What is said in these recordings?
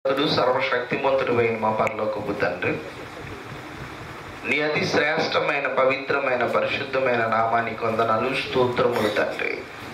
పరిశుద్ధుడు సర్వశక్తిమంతుడు అయిన మా పరలోకపు తండ్రి నీ అతి శ్రేష్టమైన పవిత్రమైన పరిశుద్ధమైన నామానికి వందనాలు స్తోత్రములు తండ్రి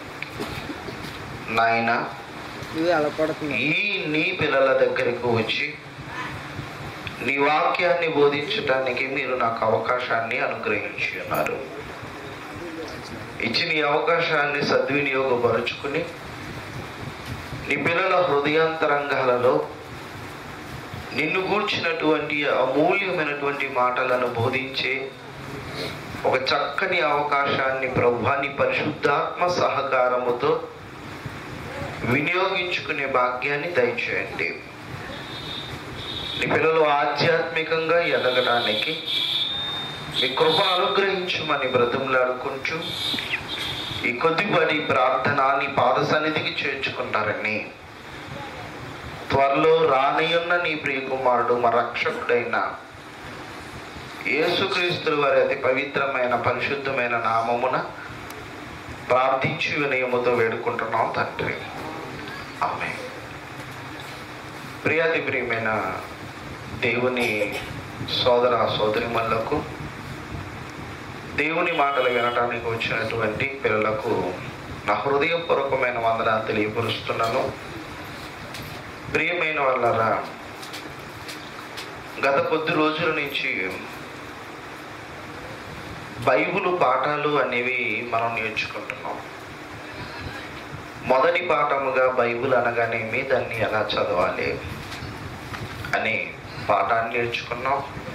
నాయన ఇవి అలపడుతుంది ఈ నీ పిల్లల దగ్గరకు వచ్చి నీ వాక్యాన్ని బోధించటానికి మీరు నాకు అవకాశాన్ని అనుగ్రహించి ఉన్నారు ఇచ్చిన ఈ అవకాశాన్ని సద్వినియోగపరుచుకుని నీ పిల్లల హృదయాంతరంగాలలో నిన్ను గూర్చినటువంటి అమూల్యమైనటువంటి మాటలను బోధించే ఒక చక్కని అవకాశాన్ని ప్రభువాని పరిశుద్ధాత్మ సహకారముతో వినియోగించుకునే భాగ్యాన్ని దయచేయండి నీ పిల్లలు ఆధ్యాత్మికంగా ఎదగడానికి మీ కృప అనుగ్రహించమని బ్రతిమలాడుకుంటూ ఈ కొద్దిపడి ప్రార్థన నీ పాద సన్నిధికి చేర్చుకుంటారని త్వరలో రానియున్న నీ ప్రియకుమారుడు మా రక్షకుడైన యేసుక్రీస్తు వారి అతి పవిత్రమైన పరిశుద్ధమైన నామమున ప్రార్థించి వినయముతో వేడుకుంటున్నాం తండ్రి ఆమె ప్రియాతి ప్రియమైన దేవుని సోదర సోదరిమణులకు దేవుని మాటలు వినటానికి వచ్చినటువంటి పిల్లలకు నా హృదయపూర్వకమైన వందనాలు తెలియపరుస్తున్నాను ప్రియమైన వాళ్ళరా గత కొద్ది రోజుల నుంచి బైబిల్ పాఠాలు అనేవి మనం నేర్చుకుంటున్నాం మొదటి పాఠముగా బైబిల్ అనగానేమి దాన్ని ఎలా చదవాలి అనే పాఠాన్ని నేర్చుకున్నాం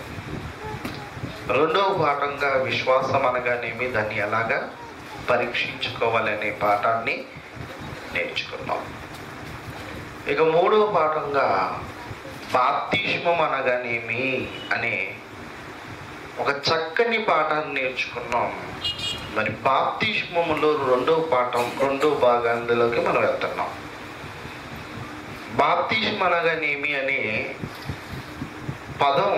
రెండవ పాఠంగా విశ్వాసం అనగానేమి దాన్ని ఎలాగా పరీక్షించుకోవాలనే పాఠాన్ని నేర్చుకున్నాం ఇక మూడవ పాఠంగా బాప్తిష్మం అనగానేమి అనే ఒక చక్కని పాఠాన్ని నేర్చుకున్నాం మరి బాప్తిష్మములో రెండవ పాఠం రెండవ భాగాందులోకి మనం వెళ్తున్నాం బాప్తిష్మ అనగానేమి అనే పదం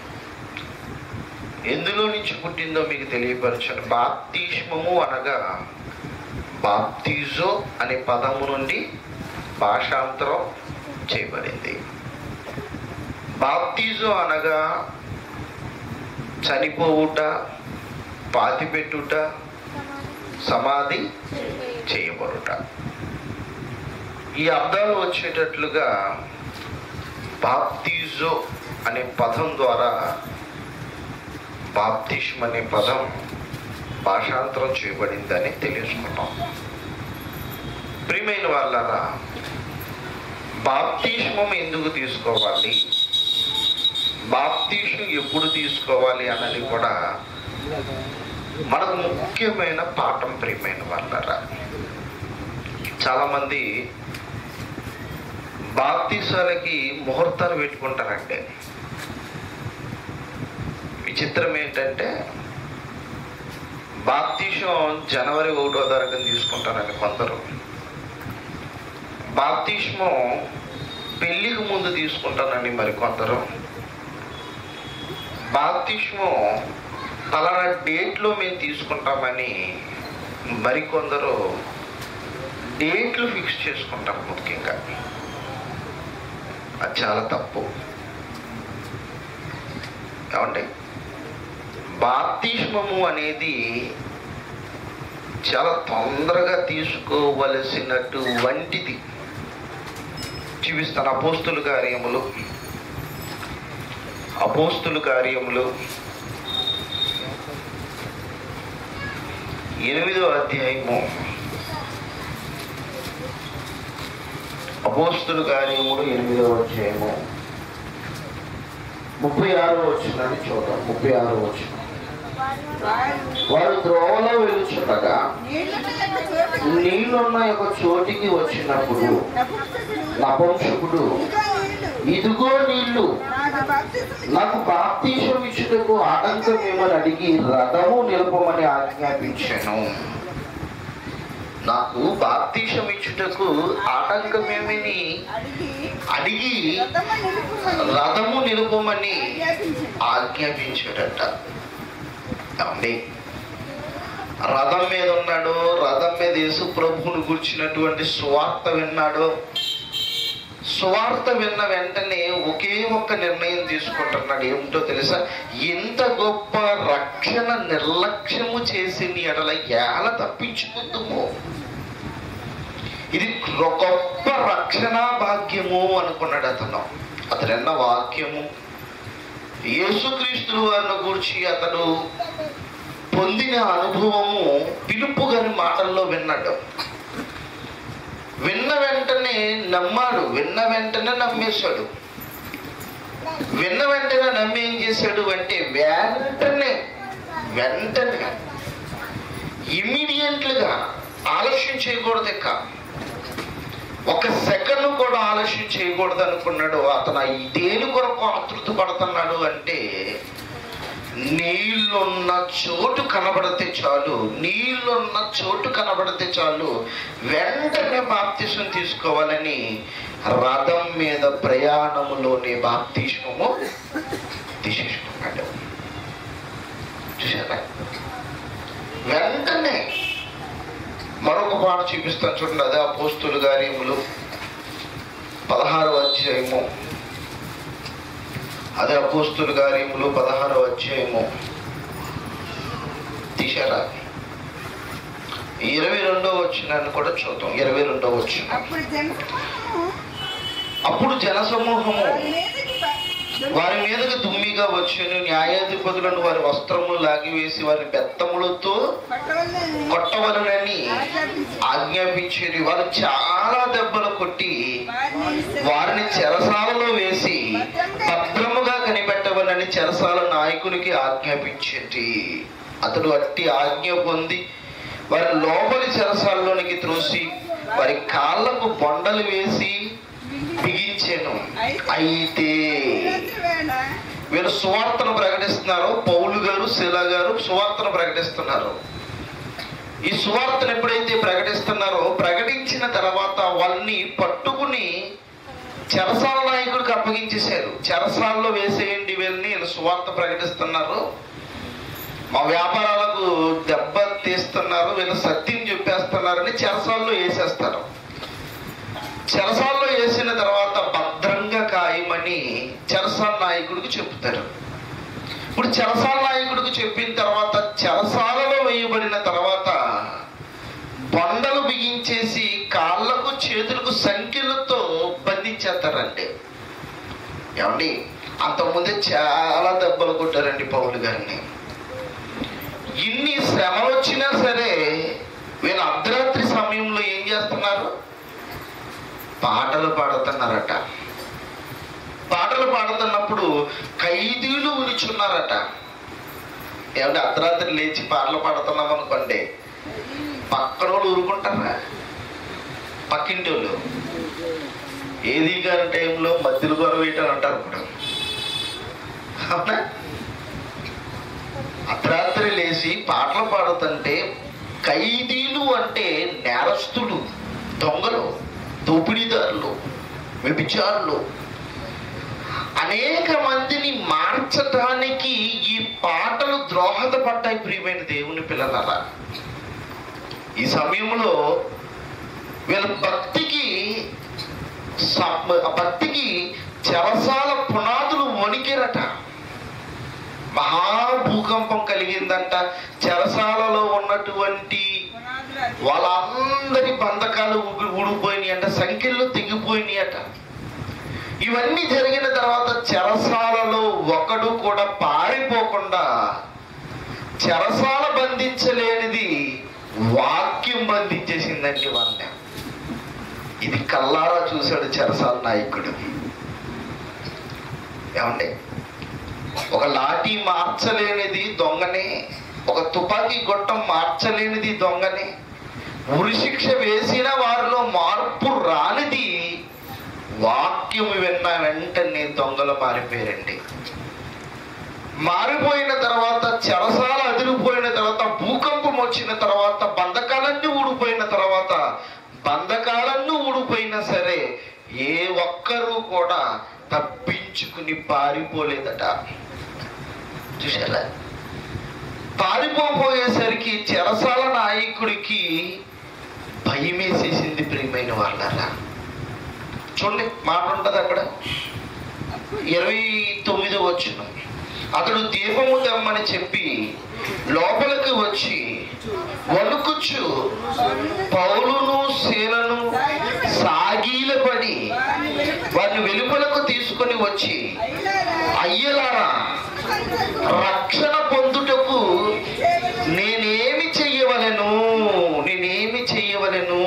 ఎందులో నుంచి పుట్టిందో మీకు తెలియపరచండి బాప్తిష్మము అనగా బాప్తిజో అనే పదము నుండి భాషాంతరం చేయబడింది బాప్తిజో అనగా చనిపోవుట పాతిపెట్టుట సమాధి చేయబడుట ఈ అర్థాలు వచ్చేటట్లుగా బాప్తిజో అనే పదం ద్వారా బాప్తిష్మ్ అనే పదం భాషాంతరం చేయబడిందని తెలుసుకున్నాం ప్రియమైన వాళ్ళరా బాప్తిష్మం ఎందుకు తీసుకోవాలి బాప్తిష్యం ఎప్పుడు తీసుకోవాలి అన్నది కూడా మనకు ముఖ్యమైన పాఠం ప్రియమైన వాళ్ళరా చాలామంది బాప్తీసాలకి ముహూర్తాలు పెట్టుకుంటారండి విచిత్రం ఏంటంటే బాప్తీషం జనవరి ఒకటో తారీఖున తీసుకుంటారని కొందరు బాప్తిష్మం పెళ్లికి ముందు తీసుకుంటానని మరి కొందరు బాప్తిష్మం పలానా డేట్లో మేము తీసుకుంటామని మరికొందరు డేట్లు ఫిక్స్ చేసుకుంటారు ముఖ్యంగా అది చాలా తప్పు ఏమంటే బాప్తిష్మము అనేది చాలా తొందరగా తీసుకోవలసినట్టు వంటిది చూపిస్తాను అపోస్తుల కార్యములు అపోస్తుల కార్యములు ఎనిమిదో అధ్యాయము అపోస్తుల కార్యములు ఎనిమిదో అధ్యాయము ముప్పై ఆరో వచ్చిందని చూద్దాం ముప్పై ఆరో వచ్చిన వారు ద్రోవలో వెలుచుండగా నీళ్ళున్న ఒక చోటికి వచ్చినప్పుడు నపుంసకుడు ఇదిగో నీళ్లు నాకు బాప్తీసం ఇచ్చుటకు ఆటంకం ఏమని అడిగి రథము నిలపమని ఆజ్ఞాపించాను నాకు బాప్తీసం ఇచ్చుటకు ఆటంకం ఏమని అడిగి రథము నిలుపమని ఆజ్ఞాపించాడట ఏమండి రథం మీద ఉన్నాడు రథం మీద యేసు ప్రభువును గుర్చినటువంటి స్వార్థ విన్నాడు సువార్త విన్న వెంటనే ఒకే ఒక్క నిర్ణయం తీసుకుంటున్నాడు ఏమిటో తెలుసా ఇంత గొప్ప రక్షణ నిర్లక్ష్యము చేసి నీ ఎడల ఎలా తప్పించుకుందుమో ఇది గొప్ప రక్షణ భాగ్యము అనుకున్నాడు అతను అతనన్న వాక్యము యేసుక్రీస్తులు వారిని గురించి అతడు పొందిన అనుభవము పిలుపు గారి మాటల్లో విన్నాడు విన్న వెంటనే నమ్మాడు విన్న వెంటనే నమ్మేశాడు విన్న వెంటనే నమ్మి ఏం చేశాడు అంటే వెంటనే వెంటనే ఇమీడియట్లుగా ఆలస్యం చేయకూడదు ఇక ఒక సెకండ్ కూడా ఆలస్యం చేయకూడదు అనుకున్నాడు అతను ఈ దేని కొరకు ఆతృత పడుతున్నాడు అంటే నీళ్ళున్న చోటు కనబడితే చాలు నీళ్ళున్న చోటు కనబడితే చాలు వెంటనే బాప్తిసం తీసుకోవాలని రథం మీద ప్రయాణములోని బాప్తిష్మము తీసేసుకున్నాడు చూసారా వెంటనే మరొక పాట చూపిస్తాను చూడండి అదే అపోస్తులు కార్యములు పదహారవ అధ్యాయము అదే అపోస్తులు కార్యములు పదహారవ అధ్యాయము తీశారా ఇరవై రెండో వచ్చినాన్ని కూడా చూద్దాం ఇరవై రెండో వచ్చిన అప్పుడు జనసమూహము అప్పుడు జనసమూహము వారి మీదకి ప- వారి మీదకి దుమ్మిగా వచ్చాను న్యాయాధిపతులను వారి వస్త్రములు లాగివేసి వారి బెత్తములతో పట్టవలనని కొట్టవలనని ఆజ్ఞాపించి ఆజ్ఞాపించేది వారు చాలా దెబ్బలు కొట్టి వారిని వారిని చెరసాలలో వేసి భద్రముగా కనిపెట్టవలని చెరసాల నాయకునికి ఆజ్ఞాపించేది అతడు అట్టి ఆజ్ఞ పొంది వారి లోపలి చెరసాలలోనికి త్రోసి వారి కాళ్ళకు బొండలు వేసి బిగించాను అయితే రాత్రి వేళ వీళ్ళు సువార్తను ప్రకటిస్తున్నారు పౌలు గారు శిలా గారు సువార్తను ప్రకటిస్తున్నారు ఈ సువార్తను ఎప్పుడైతే ప్రకటిస్తున్నారో ప్రకటించిన తర్వాత వాళ్ళని పట్టుకుని చెరసాల నాయకుడికి అప్పగించేశారు చెరసాలలో వేసేయండి వీళ్ళని వీళ్ళు సువార్త ప్రకటిస్తున్నారు మా వ్యాపారాలకు దెబ్బ తీస్తున్నారు వీళ్ళు సత్యం చెప్పేస్తున్నారని చెరసాల్లో వేసేస్తారు చెరసాల్లో వేసిన తర్వాత భద్రంగా ఖాయమని చెరసాల నాయకుడికి చెప్తారు ఇప్పుడు చెరసాల నాయకుడికి చెప్పిన తర్వాత చెరసాలలో వేయబడిన తర్వాత బండలు బిగించేసి కాళ్ళకు చేతులకు సంఖ్యలతో బంధించేస్తారండి ఏమండి అంతకుముందే చాలా దెబ్బలు కొట్టారండి పౌలు గారిని ఇన్ని శ్రమలు వచ్చినా సరే వీళ్ళు అర్ధరాత్రి సమయంలో ఏం చేస్తున్నారు పాటలు పాడుతున్నారట పాటలు పాడుతున్నప్పుడు ఖైదీలు ఉనిచున్నారట ఏమంటే అర్ధరాత్రి లేచి పాటలు పాడుతున్నాం అనుకోండి పక్కన వాళ్ళు ఊరుకుంటారా పక్కింటి వాళ్ళు ఏది గారి టైంలో మధ్యలో గొరవేయటం అంటారు ఇప్పుడు అవునా అర్ధరాత్రి లేచి పాటలు పాడుతుంటే ఖైదీలు అంటే నేరస్తులు దొంగలు దోపిడీదారులు వ్యభిచారులు అనేక మందిని మార్చడానికి ఈ పాటలు ద్రోహదపడ్డాయి ప్రియమైన దేవుని పిల్లలరా ఈ సమయంలో వీళ్ళ భక్తికి స- భక్తికి చెరసాల పునాదులు వణికిరట మహాభూకంపం కలిగిందంట చెరసాలలో ఉన్నటువంటి పునాదులు అతి- వాళ్ళందరి బంధకాలు ఊగి- ఊడిపోయినాయి అంట సంఖ్యలు తెగిపోయినాయి అట ఇవన్నీ జరిగిన తర్వాత చెరసాలలో ఒకడు కూడా పారిపోకుండా చెరసాల బంధించలేనిది వాక్యం బంధించేసిందండి వాళ్ళని ఇది కల్లారా చూశాడు చెరసాల నాయకుడు ఏమండి ఒక లాఠీ మార్చలేనిది దొంగనే ఒక తుపాకీ గొట్టం మార్చలేనిది దొంగనే ఉరిశిక్ష వేసిన వారిలో మార్పు రానిది వాక్యము విన్న వెంటనే దొంగలు మారిపోయారండి మారిపోయిన తర్వాత చెరసాల అదిరిపోయిన తర్వాత భూకంపం వచ్చిన తర్వాత బంధకాలన్నీ ఊడిపోయిన తర్వాత బంధకాలన్నీ ఊడిపోయినా సరే ఏ ఒక్కరూ కూడా తప్పించుకుని పారిపోలేదట చూసారా పారిపోయేసరికి చెరసాల నాయకుడికి భయమేసేసింది ప్రియమైన వాళ్ళరా చూడండి మాట ఉంటుంది అక్కడ ఇరవై తొమ్మిది వచ్చిన అతడు దీపము తెమ్మని చెప్పి లోపలికి వచ్చి వణుకుచు పౌలును శీలను సాగీలపడి వారిని వెలుపలకు తీసుకొని వచ్చి అయ్యలారా రక్షణ పొందుటకు నేనేమి చెయ్యవలెను నేనేమి చెయ్యవలెను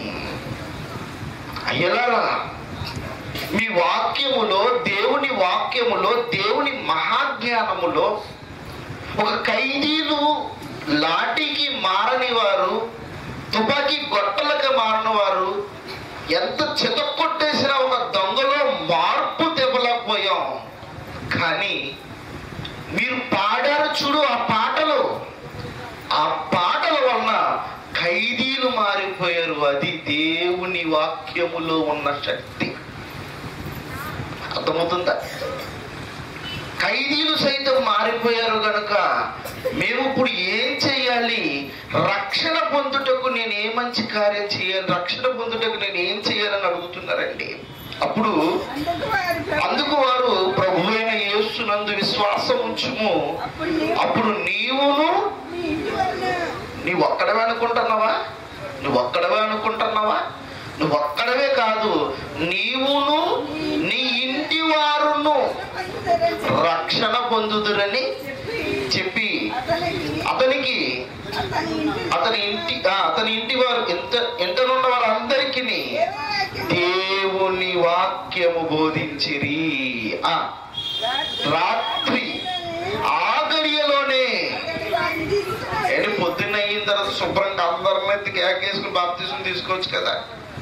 అయ్యలారా మీ వాక్యములో దేవుని వాక్యములో దేవుని మహాజ్ఞానములో ఒక ఖైదీలు లాఠీకి మారని వారు తుపాకీ గొట్టలకు మారని వారు ఎంత చితక్కొట్టేసినా ఒక దొంగలో మార్పు తెప్పలేకపోయాం కానీ మీరు పాడారు చూడు ఆ పాటలు ఆ పాటల వలన ఖైదీలు మారిపోయారు అది దేవుని వాక్యములో ఉన్న శక్తి అర్థమవుతుందా ఖైదీలు సైతం మారిపోయారు గనుక మేము ఇప్పుడు ఏం చేయాలి రక్షణ పొందుటకు నేను ఏ మంచి కార్యం చేయాలి రక్షణ పొందుటకు నేను ఏం చేయాలని అడుగుతున్నారండి అప్పుడు అందుకు వారు ప్రభు అయిన యేసునందు విశ్వాసం ఉంచుము అప్పుడు నీవును నీవు ఒక్కడవే అనుకుంటున్నావా నువ్వు ఒక్కడవే అనుకుంటున్నావా నువ్వు ఒక్కడవే కాదు నీవును నీ ఇంటి వారును రక్షణ పొందుదురని చెప్పి అతనికి అతని ఇంటి ఆ, అతని ఇంటి వారు ఎంత ఎంతనున్న వారందరికీ దేవుని వాక్యము బోధించిరి ఆ రాత్రి ఆ గడియలోనే ఏంటి పొద్దున్న అయిన తర్వాత శుభ్రంగా అందరిని కేకేసుకుని బాప్తీసం తీసుకోవచ్చు కదా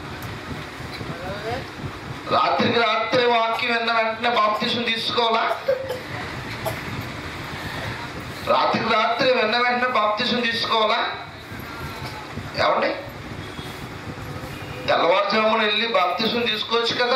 రాత్రికి రాత్రి వాక్యం విన్న వెంటనే బాప్తీసం తీసుకోవాలా రాత్రికి రాత్రి విన్న వెంటనే బాప్తీసం తీసుకోవాలా ఏమండి తెల్లవారుజామున వెళ్ళి బాప్తీసం తీసుకోవచ్చు కదా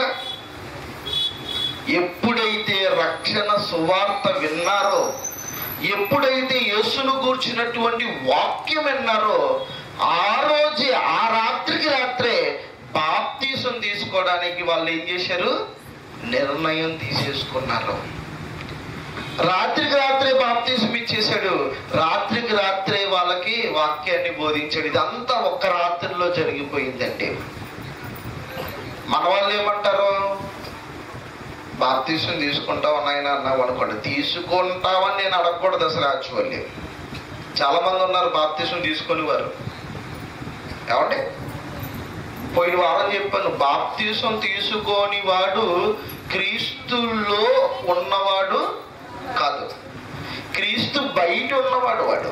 ఎప్పుడైతే రక్షణ సువార్త విన్నారో ఎప్పుడైతే యేసును కూర్చున్నటువంటి వాక్యం విన్నారో ఆ రోజే ఆ రాత్రికి రాత్రే బాప్తీసం తీసుకోవడానికి వాళ్ళు ఏం చేశారు నిర్ణయం తీసేసుకున్నారు రాత్రికి రాత్రే బాప్తీసం ఇచ్చేశాడు రాత్రికి రాత్రే వాళ్ళకి వాక్యాన్ని బోధించాడు ఇదంతా ఒక్క రాత్రిలో జరిగిపోయిందండి మన వాళ్ళు ఏమంటారు బాప్తీసం తీసుకుంటావు నాయన అన్నావు అనుకోండి తీసుకుంటావని నేను అడగకూడదు అసలు యాక్చువల్లీ చాలా మంది ఉన్నారు బాప్తీసం తీసుకొని వారు ఏమండి పోయిన వారం చెప్పాను బాప్తీసం తీసుకొని వాడు క్రీస్తులో ఉన్నవాడు కాదు క్రీస్తు బయట ఉన్నవాడు వాడు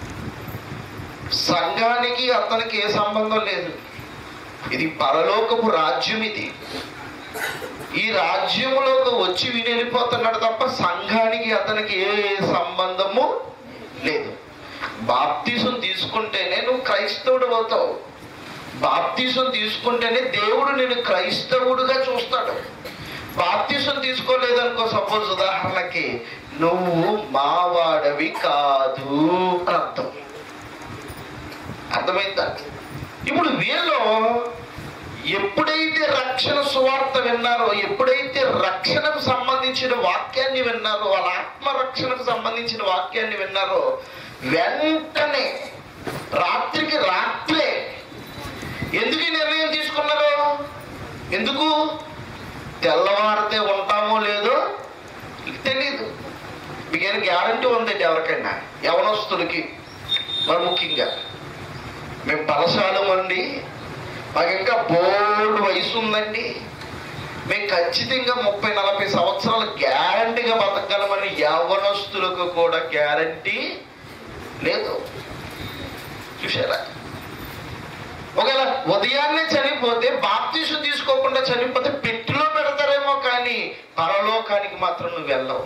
సంఘానికి అతనికి ఏ సంబంధం లేదు ఇది పరలోకపు రాజ్యం ఇది ఈ రాజ్యంలోకి వచ్చి విని వెళ్ళిపోతున్నాడు తప్ప సంఘానికి అతనికి ఏ సంబంధము లేదు బాప్తీసం తీసుకుంటేనే నువ్వు క్రైస్తవుడు అవుతావు బాప్తీసం తీసుకుంటేనే దేవుడు నేను క్రైస్తవుడుగా చూస్తాడు బాప్తీసం తీసుకోలేదనుకో సపోజ్ ఉదాహరణకి నువ్వు మావాడవి కాదు అని అర్థం అర్థమైందా ఇప్పుడు వీళ్ళు ఎప్పుడైతే రక్షణ సువార్త విన్నారో ఎప్పుడైతే రక్షణకు సంబంధించిన వాక్యాన్ని విన్నారో వాళ్ళ ఆత్మ రక్షణకు సంబంధించిన వాక్యాన్ని విన్నారో వెంటనే రాత్రికి రాత్రే ఎందుకు ఈ నిర్ణయం తీసుకున్నారు ఎందుకు తెల్లవారితే ఉంటామో లేదో తెలీదు మీకు గ్యారంటీ ఉందండి ఎవరికైనా యవనస్తులకి మరి ముఖ్యంగా మేము బలశాలమండి మాకు ఇంకా బోల్డ్ వయసు ఉందండి మేము ఖచ్చితంగా ముప్పై నలభై సంవత్సరాలు గ్యారంటీగా బతకగలమని యవనస్తులకు కూడా గ్యారంటీ లేదు చూసారా ఒకవేళ ఉదయాన్నే చనిపోతే బాప్తీసు తీసుకోకుండా చనిపోతే పెట్టిలో పెడతారేమో కానీ పరలోకానికి మాత్రం నువ్వు వెళ్ళవు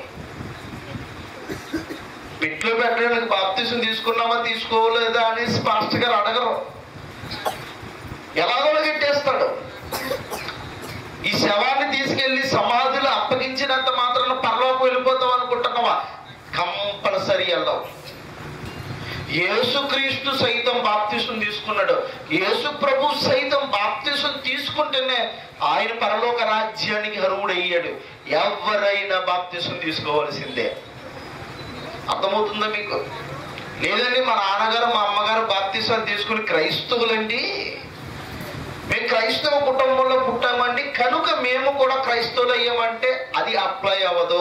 పెట్లో పెట్టడానికి బాప్తీసం తీసుకున్నావా తీసుకోలేదా అనేసి పాస్టర్ గారు అడగరు ఎలాగో కట్టేస్తాడు ఈ శవాన్ని తీసుకెళ్లి సమాధిలో అప్పగించినంత మాత్రాన పరలోకి వెళ్ళిపోతావు అనుకుంటున్నావా కంపల్సరీ వెళ్ళవు యేసుక్రీస్తు సైతం బాప్తిసం తీసుకున్నాడు యేసు ప్రభు సైతం బాప్తిసం తీసుకుంటేనే ఆయన పరలోక రాజ్యానికి అర్హుడయ్యాడు ఎవరైనా బాప్తిసం తీసుకోవాల్సిందే అర్థమవుతుందా మీకు లేదండి మా నాన్నగారు మా అమ్మగారు బాప్తిసాలు తీసుకుని క్రైస్తవులండి మేము క్రైస్తవ కుటుంబంలో పుట్టామండి కనుక మేము కూడా క్రైస్తవులు అయ్యామంటే అది అప్లై అవ్వదు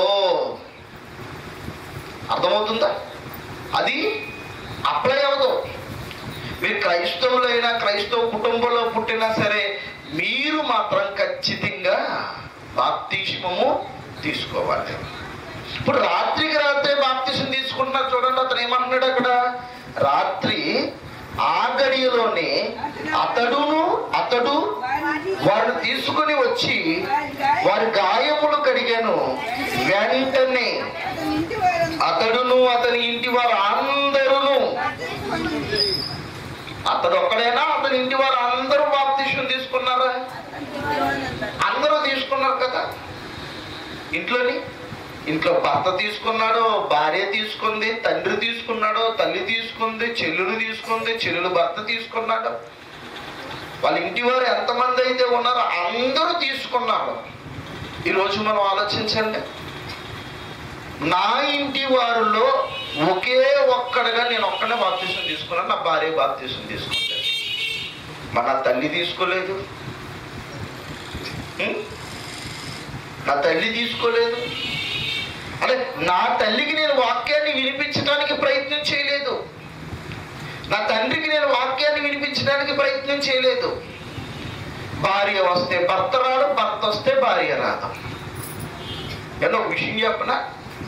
అర్థమవుతుందా అది అప్లై అవ్వదు మీరు క్రైస్తవులైనా క్రైస్తవ కుటుంబంలో పుట్టినా సరే మీరు మాత్రం ఖచ్చితంగా బాప్తిష్మము తీసుకోవాలి ఇప్పుడు రాత్రికి రాత్రి బాప్తిసం తీసుకుంటున్నారు చూడండి అతను ఏమంటున్నాడు అక్కడ రాత్రి ఆ గడియలోనే అతడును అతడు వారిని తీసుకుని వచ్చి వారి గాయములు కడిగాను వెంటనే అతని ఇంటి వారందరూ అతడును అతని ఇంటి వారు అందరును అతడు ఒక్కడైనా అతని ఇంటి వారు అందరూ బాప్తిష్యం తీసుకున్నారా అందరూ తీసుకున్నారు కదా ఇంట్లోని ఇంట్లో భర్త తీసుకున్నాడు భార్య తీసుకుంది తండ్రి తీసుకున్నాడు తల్లి తీసుకుంది చెల్లులు తీసుకుంది చెల్లులు భర్త తీసుకున్నాడు వాళ్ళ ఇంటి వారు ఎంతమంది అయితే ఉన్నారో అందరూ తీసుకున్నారు ఈరోజు మనం ఆలోచించండి నా ఇంటి వారిలో ఒకే ఒక్కడగా నేను ఒక్కడే బాప్తీసం తీసుకున్నాను నా భార్య బాప్తీసం తీసుకుంటాను మన తల్లి తీసుకోలేదు ఉం? నా తల్లి తీసుకోలేదు అంటే నా తల్లికి నేను వాక్యాన్ని వినిపించడానికి ప్రయత్నం చేయలేదు నా తండ్రికి నేను వాక్యాన్ని వినిపించడానికి ప్రయత్నం చేయలేదు భార్య వస్తే భర్త రాడు భర్త వస్తే భార్య రాదు ఏదో ఒక విషయం చెప్పనా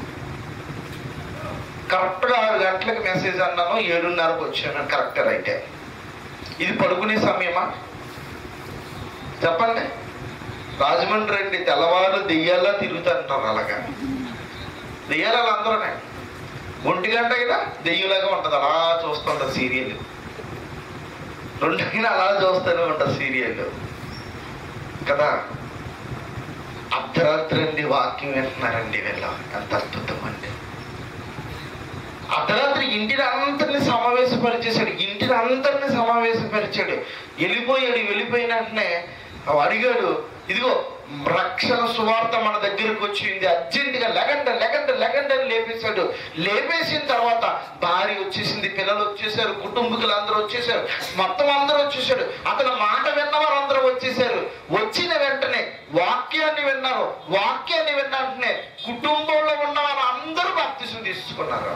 కరెక్ట్గా ఆరు గంటలకు మెసేజ్ అన్నాను ఏడున్నరకు వచ్చాను కరెక్ట్ రైటే ఇది పడుకునే సమయమా చెప్పండి రాజమండ్రి రండి తెల్లవారు దెయ్యాలా తిరుగుతుంటారు అలాగా దెయ్యాలు అందరూనే ఒంటి గంట అయినా దెయ్యంలాగా ఉంటుంది అలా చూస్తుంటారు సీరియల్ రెండు అయినా అలా చూస్తూనే ఉంటుంది సీరియల్ కదా అర్ధరాత్రి అండి వాక్యం వింటున్నారండి వీళ్ళ ఎంత అద్భుతం అండి అర్ధరాత్రి ఇంటిని అందరిని సమావేశపరిచేశాడు ఇంటిని అందరిని సమావేశపరిచాడు వెళ్ళిపోయాడు వెళ్ళిపోయిన వెంటనే అడిగాడు ఇదిగో రక్షణ సువార్త మన దగ్గరకు వచ్చింది అర్జెంటుగా లెగండ లెగండ లెగండ అని లేపేశాడు లేపేసిన తర్వాత భార్య వచ్చేసింది పిల్లలు వచ్చేసారు కుటుంబీకులు అందరూ వచ్చేసారు మొత్తం అందరూ వచ్చేసాడు అతని మాట విన్నవారు అందరూ వచ్చేసారు వచ్చిన వెంటనే వాక్యాన్ని విన్నారు వాక్యాన్ని విన్న వెంటనే కుటుంబంలో ఉన్న వారు అందరూ బాప్తిసం తీసుకున్నారు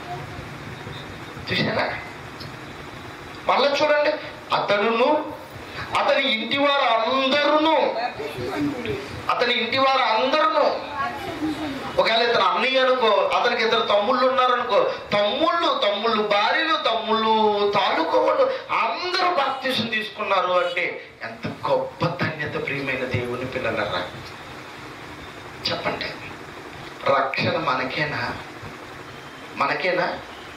చూసారా మళ్ళీ చూడండి అతడును అతని ఇంటి వారు అందరును అతని ఇంటి వారు అందరును ఒకవేళ ఇతను అన్నయ్య అనుకో అతనికి ఇద్దరు తమ్ముళ్ళు ఉన్నారనుకో తమ్ముళ్ళు తమ్ముళ్ళు భార్యలు తమ్ముళ్ళు తాలూకు వాళ్ళు అందరూ బాప్తీసం తీసుకున్నారు అంటే ఎంత గొప్ప ధన్యత ప్రియమైన దేవుని పిల్లలరా చెప్పండి రక్షణ మనకేనా మనకేనా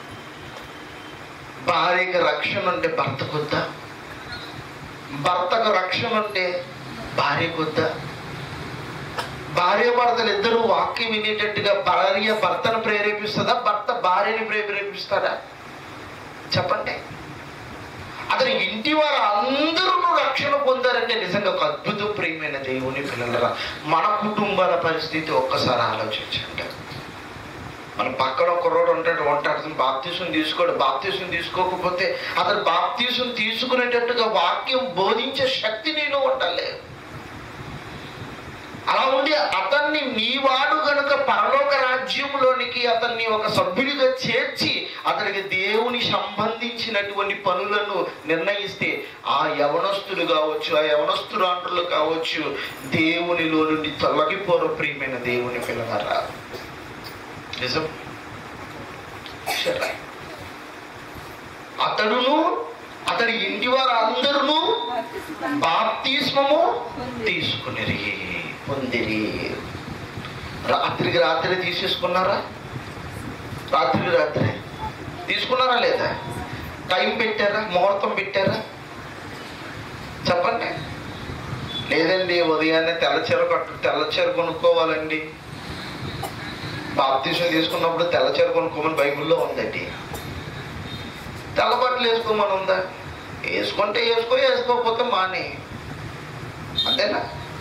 భార్యకి రక్షణ ఉంటే భర్తకు వద్దా భర్తకు రక్షణ ఉంటే భార్యకు వద్దా భార్య భర్తలు ఇద్దరు వాక్యం వినేటట్టుగా భార్య భర్తను ప్రేరేపిస్తుందా భర్త భార్యని ప్రేరేపిస్తాడా చెప్పండి అతని ఇంటి వారు అందరూ రక్షణ పొందారంటే నిజంగా ఒక అద్భుతం ప్రియమైన దేవుని పిల్లలరా మన కుటుంబాల పరిస్థితి ఒక్కసారి ఆలోచించండి మన పక్కన ఒక రోడ్డు ఉంటాడు ఉంటాడు అతను బాప్తీసం తీసుకోడు బాప్తీసం తీసుకోకపోతే అతను బాప్తీసం తీసుకునేటట్టుగా వాక్యం బోధించే శక్తి నీలో ఉండాలి అలా ఉండి అతన్ని నీవాడు గనుక పరలోక రాజ్యంలోనికి అతన్ని ఒక సభ్యుడిగా చేర్చి అతనికి దేవుని సంబంధించినటువంటి పనులను నిర్ణయిస్తే ఆ యవనస్తులు కావచ్చు ఆ యవనస్తురాండ్రులు కావచ్చు దేవునిలో నుండి తొలగిపోరు ప్రియమైన దేవుని పిల్లగారా నిజం సరే. అతడును అతడి ఇంటి వారు అందరూ బాప్తిస్మము తీసుకునిరి పొందిరి రాత్రికి రాత్రి తీసేసుకున్నారా రాత్రికి రాత్రి తీసుకున్నారా లేదా టైం పెట్టారా ముహూర్తం పెట్టారా చెప్పండి లేదండి ఉదయాన్నే తెల్లచీర కట్టు తెల్లచీర కొనుక్కోవాలండి బాప్తీసం తీసుకున్నప్పుడు తెల్లచీర కొనుక్కోమని బైబిల్లో ఉందండి తెల్ల బట్టలు వేసుకోమని ఉందా వేసుకుంటే వేసుకో వేసుకోకపోతే మానే అంతేనా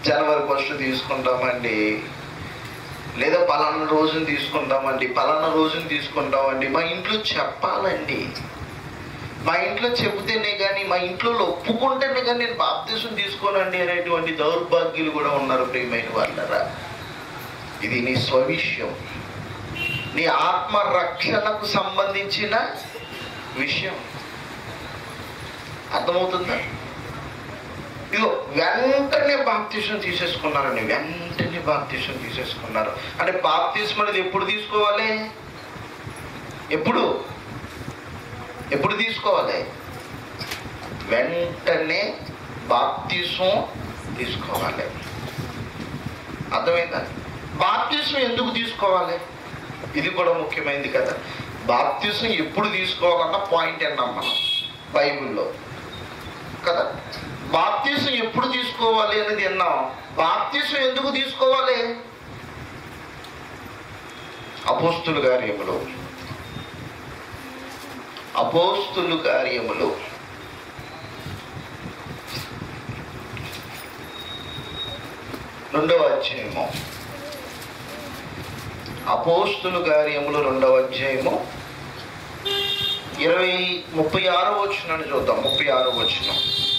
జనవరి ఫస్ట్ తీసుకుంటామండి లేదా పలానా రోజున తీసుకుంటామండి పలానా రోజున తీసుకుంటామండి మా ఇంట్లో చెప్పాలండి మా ఇంట్లో చెబితేనే కానీ మా ఇంట్లో ఒప్పుకుంటేనే కానీ నేను బాప్తీసం తీసుకోనండి అనేటువంటి దౌర్భాగ్యులు కూడా ఉన్నారు ప్రియమైన వాళ్ళరా ఇది నీ స్వవిషయం నీ ఆత్మ రక్షణకు సంబంధించిన విషయం అర్థమవుతుందా ఇదిగో వెంటనే బాప్తీసం తీసేసుకున్నారండి వెంటనే బాప్తీసం తీసేసుకున్నారు అంటే బాప్తీసం అనేది ఎప్పుడు తీసుకోవాలి ఎప్పుడు ఎప్పుడు తీసుకోవాలి వెంటనే బాప్తీసం తీసుకోవాలి అర్థమైందా బాప్తీసం ఎందుకు తీసుకోవాలి ఇది కూడా ముఖ్యమైనది కదా బాప్తీసం ఎప్పుడు తీసుకోవాలన్న పాయింట్ అన్నాం మనం బైబిల్లో కదా బాప్తీసం ఎప్పుడు తీసుకోవాలి అనేది విన్నాం బాప్తీసం ఎందుకు తీసుకోవాలి అపోస్తుల కార్యములు అపోస్తులు కార్యములు రెండవ అధ్యాయము అపోస్తులు కార్యములు రెండవ అధ్యాయము ఇరవై ముప్పై ఆరో వచ్చినాన్ని చూద్దాం ముప్పై ఆరో వచ్చిన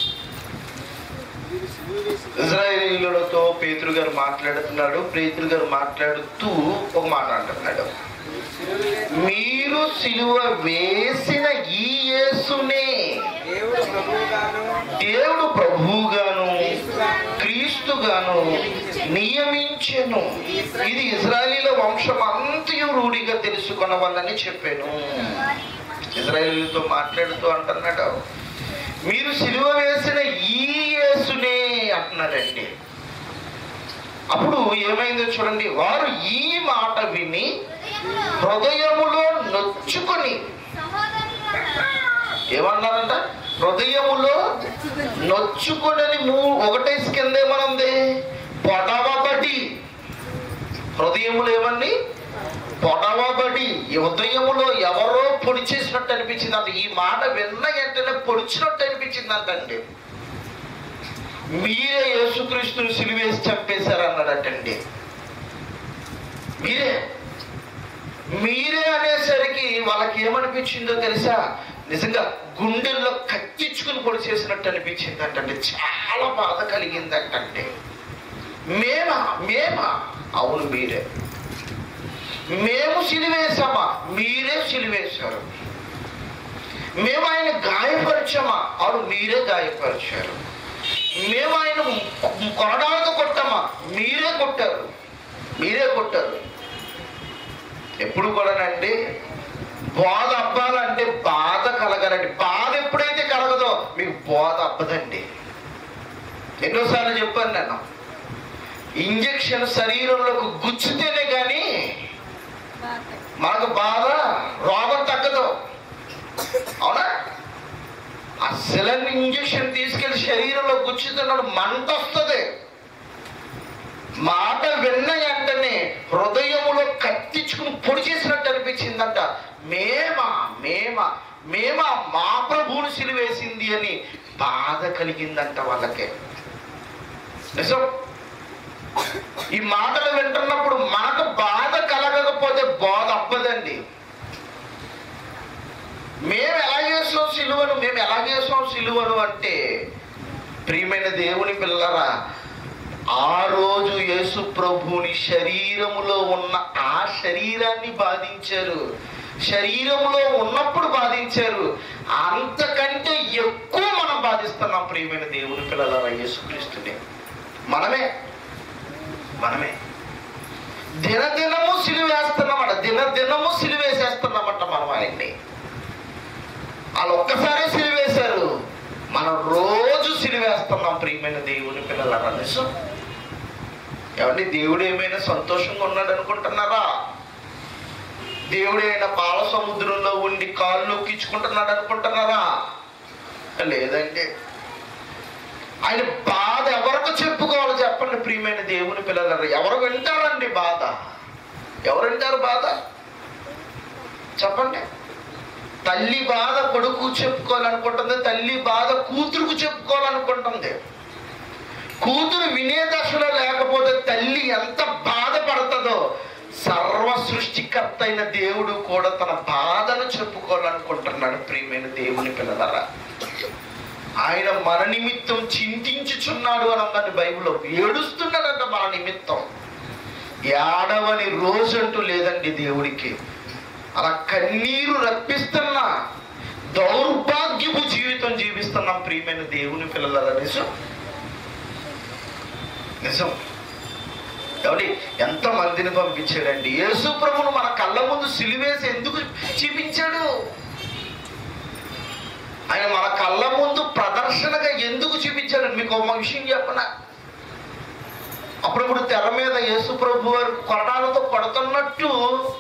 ఇజ్రాయేలీలతో పేతురు గారు మాట్లాడుతున్నాడు పేతురు గారు మాట్లాడుతూ ఒక మాట అంటున్నాడు మీరు సిలువ వేసిన ఈ యేసునే దేవుడు ప్రభువుగాను దేవుడు ప్రభువుగాను క్రీస్తుగాను నియమించెను ఇది ఇజ్రాయేలీల వంశం అంతయు రూఢిగా తెలుసుకొనవాలని చెప్పాను ఇజ్రాయేలీలతో మాట్లాడుతూ అంటున్నాడు మీరు సిలువ వేసిన ఈ యేసునే అంటున్నాడండి అప్పుడు ఏమైందో చూడండి వారు ఈ మాట విని హృదయములో నొచ్చుకొని ఏమన్నారంట హృదయములో నొచ్చుకొనని మూ ఒకటేసి కింద ఏమనుంది పొడవబడి హృదయములు ఏమని పొడవబడి ఈ హృదయములో ఎవరో పొడి చేసినట్టు అనిపించింది అంట ఈ మాట విన్న వెంటనే పొడిచినట్టు అనిపించింది అంటండి మీరే యేసుక్రీస్తుని సిలువేసి చంపేశారు అన్నాడటండి మీరే మీరే అనేసరికి వాళ్ళకి ఏమనిపించిందో తెలుసా నిజంగా గుండెల్లో కత్తిచ్చుకుని పొడి చేసినట్టు అనిపించింది అంటండి చాలా బాధ కలిగిందంటండి మేమా మేమా అవును మీరే మేము సిలివేశామా మీరే సిలివేశారు మేము ఆయన గాయపరిచామా అవును మీరే గాయపరిచారు మేము ఆయన కొరడాలతో కొట్టామా మీరే కొట్టారు మీరే కొట్టారు ఎప్పుడు కూడానండి బోధ అబ్బాలంటే బాధ కలగరండి బాధ ఎప్పుడైతే కలగదో మీకు బోధ అబ్బదండి ఎన్నోసార్లు చెప్పాను నేను ఇంజక్షన్ శరీరంలోకి గుచ్చితేనే కానీ మనకు బాధ రోగం తగ్గదు అవునా అసలు ఇంజక్షన్ తీసుకెళ్లి శరీరంలో గుచ్చుతున్నాడు మంట వస్తుంది మాట విన్న వెంటనే హృదయములో కత్తించుకుని పొడి చేసినట్టు అనిపించిందంట మేమా మేమా మేమా మా ప్రభువుని సిలివేసింది అని బాధ కలిగిందంట వాళ్ళకి నిజం ఈ మాటలు వింటున్నప్పుడు మనకు బాధ కలగకపోతే బాధ అబ్బదండి మేము ఎలా చేసాం సిలువను మేము ఎలా చేసాం సిలువను అంటే ప్రియమైన దేవుని పిల్లరా ఆ రోజు యేసు ప్రభుని శరీరములో ఉన్న ఆ శరీరాన్ని బాధించారు శరీరంలో ఉన్నప్పుడు బాధించారు అంతకంటే ఎక్కువ మనం బాధిస్తున్నాం ప్రియమైన దేవుని పిల్లలారా యేసుక్రీస్తుని మనమే మనమే దినదినము సిలివేస్తున్నామట దినదినము సిలివేసేస్తున్నామట మనం ఆయన్ని వాళ్ళు ఒక్కసారే సిలివేశారు మనం రోజు సిలివేస్తున్నాం ప్రియమైన దేవుని పిల్లల నిజం ఏమండి దేవుడు ఏమైనా సంతోషంగా ఉన్నాడు అనుకుంటున్నారా దేవుడు ఏమైనా పాల సముద్రంలో ఉండి కాళ్ళు నొక్కించుకుంటున్నాడు అనుకుంటున్నారా లేదండి ఆయన బాధ ఎవరికి చెప్పుకోవాలి చెప్పండి ప్రియమైన దేవుని పిల్లలు ఎవరు వింటారండి బాధ ఎవరు వింటారు బాధ చెప్పండి తల్లి బాధ కొడుకు చెప్పుకోవాలనుకుంటుంది తల్లి బాధ కూతురుకు చెప్పుకోవాలనుకుంటుంది కూతురు వినే దశలో లేకపోతే తల్లి ఎంత బాధపడుతుందో సర్వ సృష్టికర్త అయిన దేవుడు కూడా తన బాధను చెప్పుకోవాలనుకుంటున్నాడు ప్రియమైన దేవుని పిల్లలరా ఆయన మన నిమిత్తం చింతించుచున్నాడు అని ఉందండి బైబిల్లో ఏడుస్తున్నాడంట మన నిమిత్తం ఏడవని రోజంటూ లేదండి దేవుడికి అలా కన్నీరు రప్పిస్తున్నా దౌర్భాగ్యపు జీవితం జీవిస్తున్నాం ప్రియమైన దేవుని పిల్లల నిజం నిజం ఎవడి ఎంత మందిని పంపించాడండి యేసు ప్రభును మన కళ్ళ ముందు సిలివేసి ఎందుకు చూపించాడు ఆయన మన కళ్ళ ముందు ప్రదర్శనగా ఎందుకు చూపించాడు మీకు ఒక విషయం చెప్పనా అప్పుడప్పుడు తెర మీద యేసు ప్రభు వారు కొరడాలతో కొడుతున్నట్టు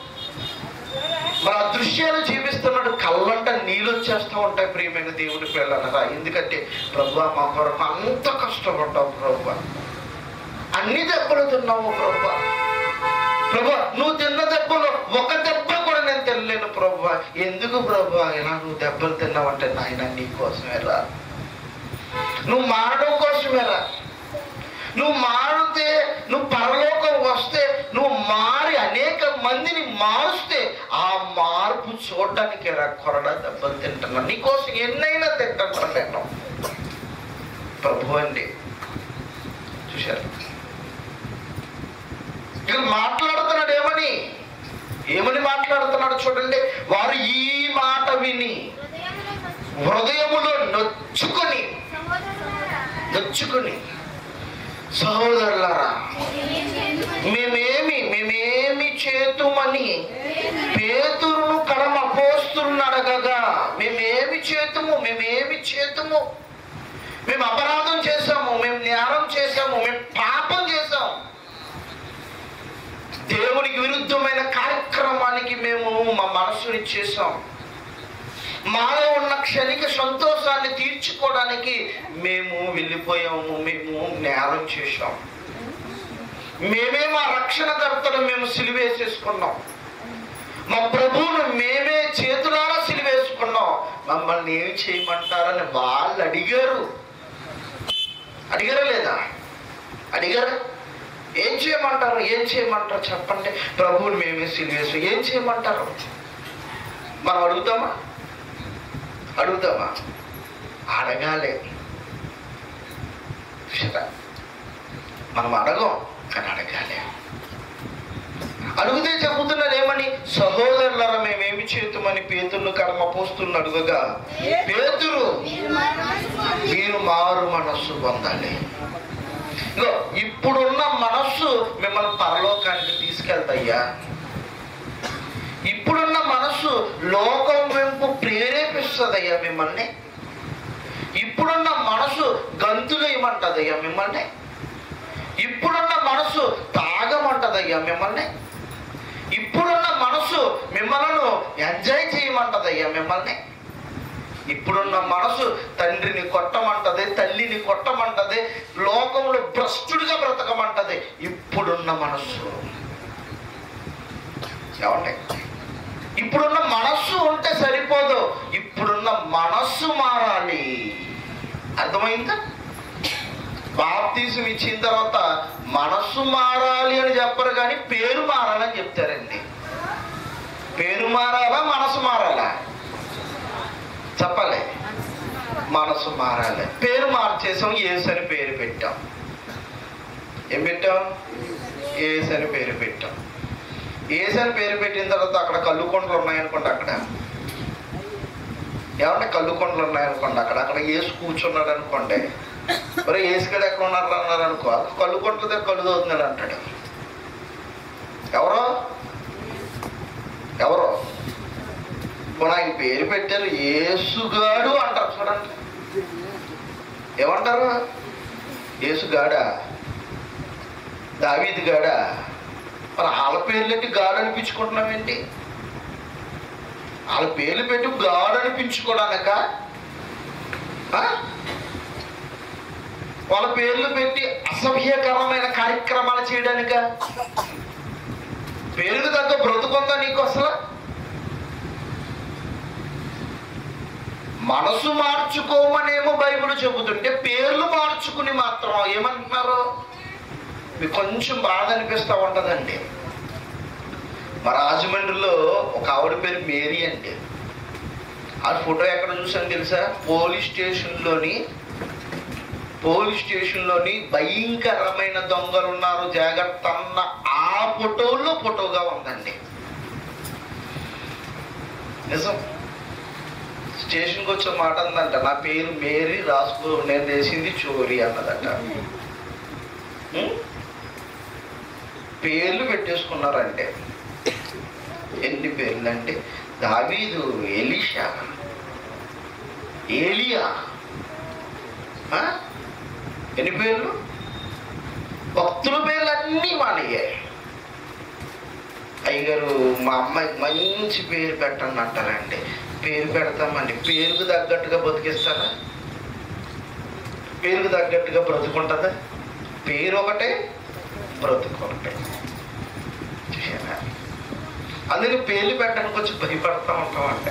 మన దృశ్యాలు చూపిస్తున్నాడు కళ్ళంట నీళ్ళు వచ్చేస్తూ ఉంటాయి ప్రియమైన దేవుని పిల్లలరా ఎందుకంటే ప్రభు మా కొరకు అంత కష్టపడ్డావు ప్రభు అన్ని దెబ్బలు తిన్నావు ప్రభు ప్రభు నువ్వు తిన్న దెబ్బలు ఒక దెబ్బ కూడా నేను తినలేను ప్రభు ఎందుకు ప్రభు ఇలా నువ్వు దెబ్బలు తిన్నావంటే నాయన నీ కోసమేరా నువ్వు మారడం కోసమేరా నువ్వు మారితే నువ్వు పరలోకం వస్తే నువ్వు మారి అనేక మందిని మారుస్తే ఆ మార్పు చూడడానికి రా కొరడా దెబ్బలు తింటున్నా నీకోసం ఎన్నైనా తింటాను నేను ప్రభు అండి చూశారు ఇక్కడ మాట్లాడుతున్నాడు ఏమని ఏమని మాట్లాడుతున్నాడు చూడండి వారు ఈ మాట విని హృదయములో నొచ్చుకొని నొచ్చుకొని సహోదరులారా మేమేమి మేమేమి చేతుమని పేతురును కడమ పోస్తున్న అడగగా మేమేమి చేతుము మేమేమి చేతుము మేము అపరాధం చేశాము మేము జ్ఞానం చేశాము మేము పాపం చేశాము దేవునికి విరుద్ధమైన కార్యక్రమానికి మేము మా మనస్సుని చేశాం మాలో ఉన్న క్షణిక సంతోషాన్ని తీర్చుకోవడానికి మేము వెళ్ళిపోయాము మేము నేరం చేశాం మేమే మా రక్షణకర్తను మేము సిలివేసేసుకున్నాం మా ప్రభువును మేమే చేతులారా సిలివేసుకున్నాం మమ్మల్ని ఏం చేయమంటారని వాళ్ళు అడిగారు అడిగారా లేదా అడిగారా ఏం చేయమంటారు ఏం చేయమంటారు చెప్పండి ప్రభువుని మేమే సిలివేసు ఏం చేయమంటారు మనం అడుగుతామా అడుగుతామా అడగాలి చూసారా? మనం అడగం కానీ అడగాలి అడిగితే చెబుతున్నారు ఏమని సహోదరులరా మేమేమి చేతుమని పేతుర్ను కర్మ పోస్తున్న అడుగగా పేతురు మీరు మారు మనస్సు పొందాలి ఇగో ఇప్పుడున్న మనస్సు మిమ్మల్ని పరలోకానికి తీసుకెళ్తాయ్యా ఇప్పుడున్న మనస్సు లోకం వెంపు ప్రేరేపిస్తుందయ్యా మిమ్మల్ని ఇప్పుడున్న మనసు గంతులేయమంటదయ్యా మిమ్మల్ని ఇప్పుడున్న మనసు తాగమంటదయ్యా మిమ్మల్ని ఇప్పుడున్న మనసు మిమ్మల్ని ఎంజాయ్ చేయమంటదయ్యా మిమ్మల్ని ఇప్పుడున్న మనసు తండ్రిని కొట్టమంటది తల్లిని కొట్టమంటది లోకంలో భ్రష్టుడిగా బ్రతకమంటది ఇప్పుడున్న మనస్సు ఏమంటే ఇప్పుడున్న మనస్సు ఉంటే సరిపోదు ఇప్పుడున్న మనస్సు మారాలి అర్థమైందా బాప్తీసం ఇచ్చిన తర్వాత మనస్సు మారాలి అని చెప్పరు కానీ పేరు మారాలని చెప్తారండి పేరు మారాలా మనసు మారాలా చెప్పాలి మనసు మారాలి పేరు మార్చేసాం ఏసు అని పేరు పెట్టాం ఏం పెట్టాం ఏసు అని పేరు పెట్టాం ఏసు అని పేరు పెట్టిన తర్వాత అక్కడ కల్లుకొండలు ఉన్నాయనుకోండి అక్కడ ఏమంటే కల్లుకొండలు ఉన్నాయనుకోండి అక్కడ అక్కడ ఏసు కూర్చున్నాడు అనుకోండి మరి ఏసుగడ ఎక్కడ ఉన్నారు అన్నారు అనుకో కల్లుకొండల దగ్గర కళ్ళు తోతున్నాడు అంటాడు ఎవరో ఎవరో ఇప్పుడు ఆయన పేరు పెట్టారు ఏసుగాడు అంటారు చూడండి ఏమంటారు ఏసుగాడా దావీది గాడా మరి వాళ్ళ పేర్లు పెట్టి గాడు అనిపించుకుంటున్నామేంటి వాళ్ళ పేర్లు పెట్టి గాడు అనిపించుకోవడానిక వాళ్ళ పేర్లు పెట్టి అసభ్యకరమైన కార్యక్రమాలు చేయడానిక పేరుకు తగ్గ బ్రతుకుందా నీకు అసలు మనసు మార్చుకోమనేమో బైబిల్ చెబుతుంటే పేర్లు మార్చుకుని మాత్రం ఏమంటున్నారు మీకు కొంచెం బాధ అనిపిస్తూ ఉంటుందండి మా రాజమండ్రిలో ఒక ఆవిడ పేరు మేరీ అండి ఆ ఫోటో ఎక్కడ చూసాను తెలుసా పోలీస్ స్టేషన్లోని పోలీస్ స్టేషన్లోని భయంకరమైన దొంగలు ఉన్నారు జాగ్రత్త అన్న ఆ ఫోటోలో ఫోటోగా ఉందండి నిజం స్టేషన్కి వచ్చే మాట అందంట నా పేరు మేరీ రాసుకో నేను చేసింది చోరీ అన్నదట ఉం? పేర్లు పెట్టేసుకున్నారంటే ఎన్ని పేర్లు అంటే దావీదు ఎలీషా ఏలియా ఆ? ఎన్ని పేర్లు భక్తుల పేర్లు అన్నీ మానయ్యాయి అయ్యగారు మా అమ్మాయికి మంచి పేరు పెట్టండి అంటారండి పేరు పెడతామండి పేరుకు తగ్గట్టుగా బతికిస్తారా పేరుకు తగ్గట్టుగా బ్రతుకుంటుందా పేరు ఒకటే బ్రతుకు ఒకటే చూసారా అందుకే పేర్లు పెట్టడానికి కొంచెం భయపడతా ఉంటాం అంటే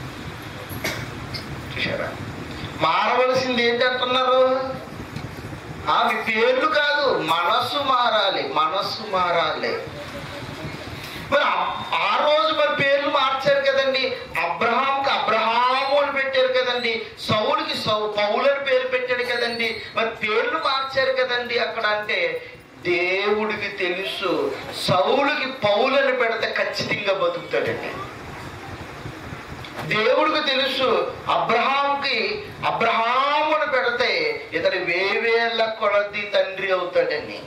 చూసారా మారవలసింది ఏంటి అంటున్నారు ఆ, మీ పేర్లు కాదు మనస్సు మారాలి మనస్సు మారాలి మరి ఆ- ఆ రోజు మరి పేర్లు మార్చారు కదండి అబ్రహాంకి అబ్రహాము అని పెట్టారు కదండి సౌలుకి సౌ పౌలు అని పేరు పెట్టాడు కదండి మరి పేర్లు మార్చారు కదండి అక్కడ అంటే దేవుడికి తెలుసు సౌలుకి పౌలు అని పెడితే ఖచ్చితంగా బతుకుతాడండి దేవుడికి తెలుసు అబ్రహాంకి అబ్రహాము అని పెడితే ఇతని వేవేళ్ల కొలది తండ్రి అవుతాడని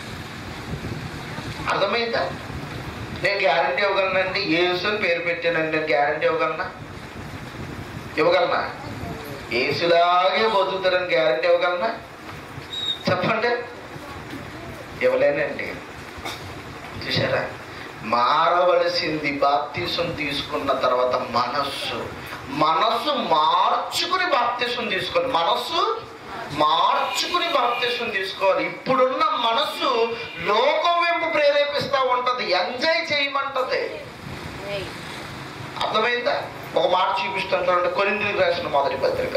అర్థమైందా నేను గ్యారంటీ ఇవ్వగలనండి యేసు అని పేరు పెట్టానండి నేను గ్యారంటీ ఇవ్వగలనా ఇవ్వగలనా యేసులాగే బతుకుతారని గ్యారంటీ ఇవ్వగలనా చెప్పండి ఇవ్వలేనండి చూసారా మారవలసింది బాప్తీసం తీసుకున్న తర్వాత మనస్సు మనస్సు మార్చుకుని బాప్తీసం తీసుకోవాలి మనస్సు మార్చుకుని బాప్తీసం తీసుకోవాలి ఇప్పుడున్న మనస్సు లోకం వెంపు ప్రేరేపిస్తూ ఉంటది ఎంజాయ్ చేయమంటది అర్థమైందా ఒక మాట చూపిస్తాను చూడండి కొరింద్రికి రాసిన మొదటి పత్రిక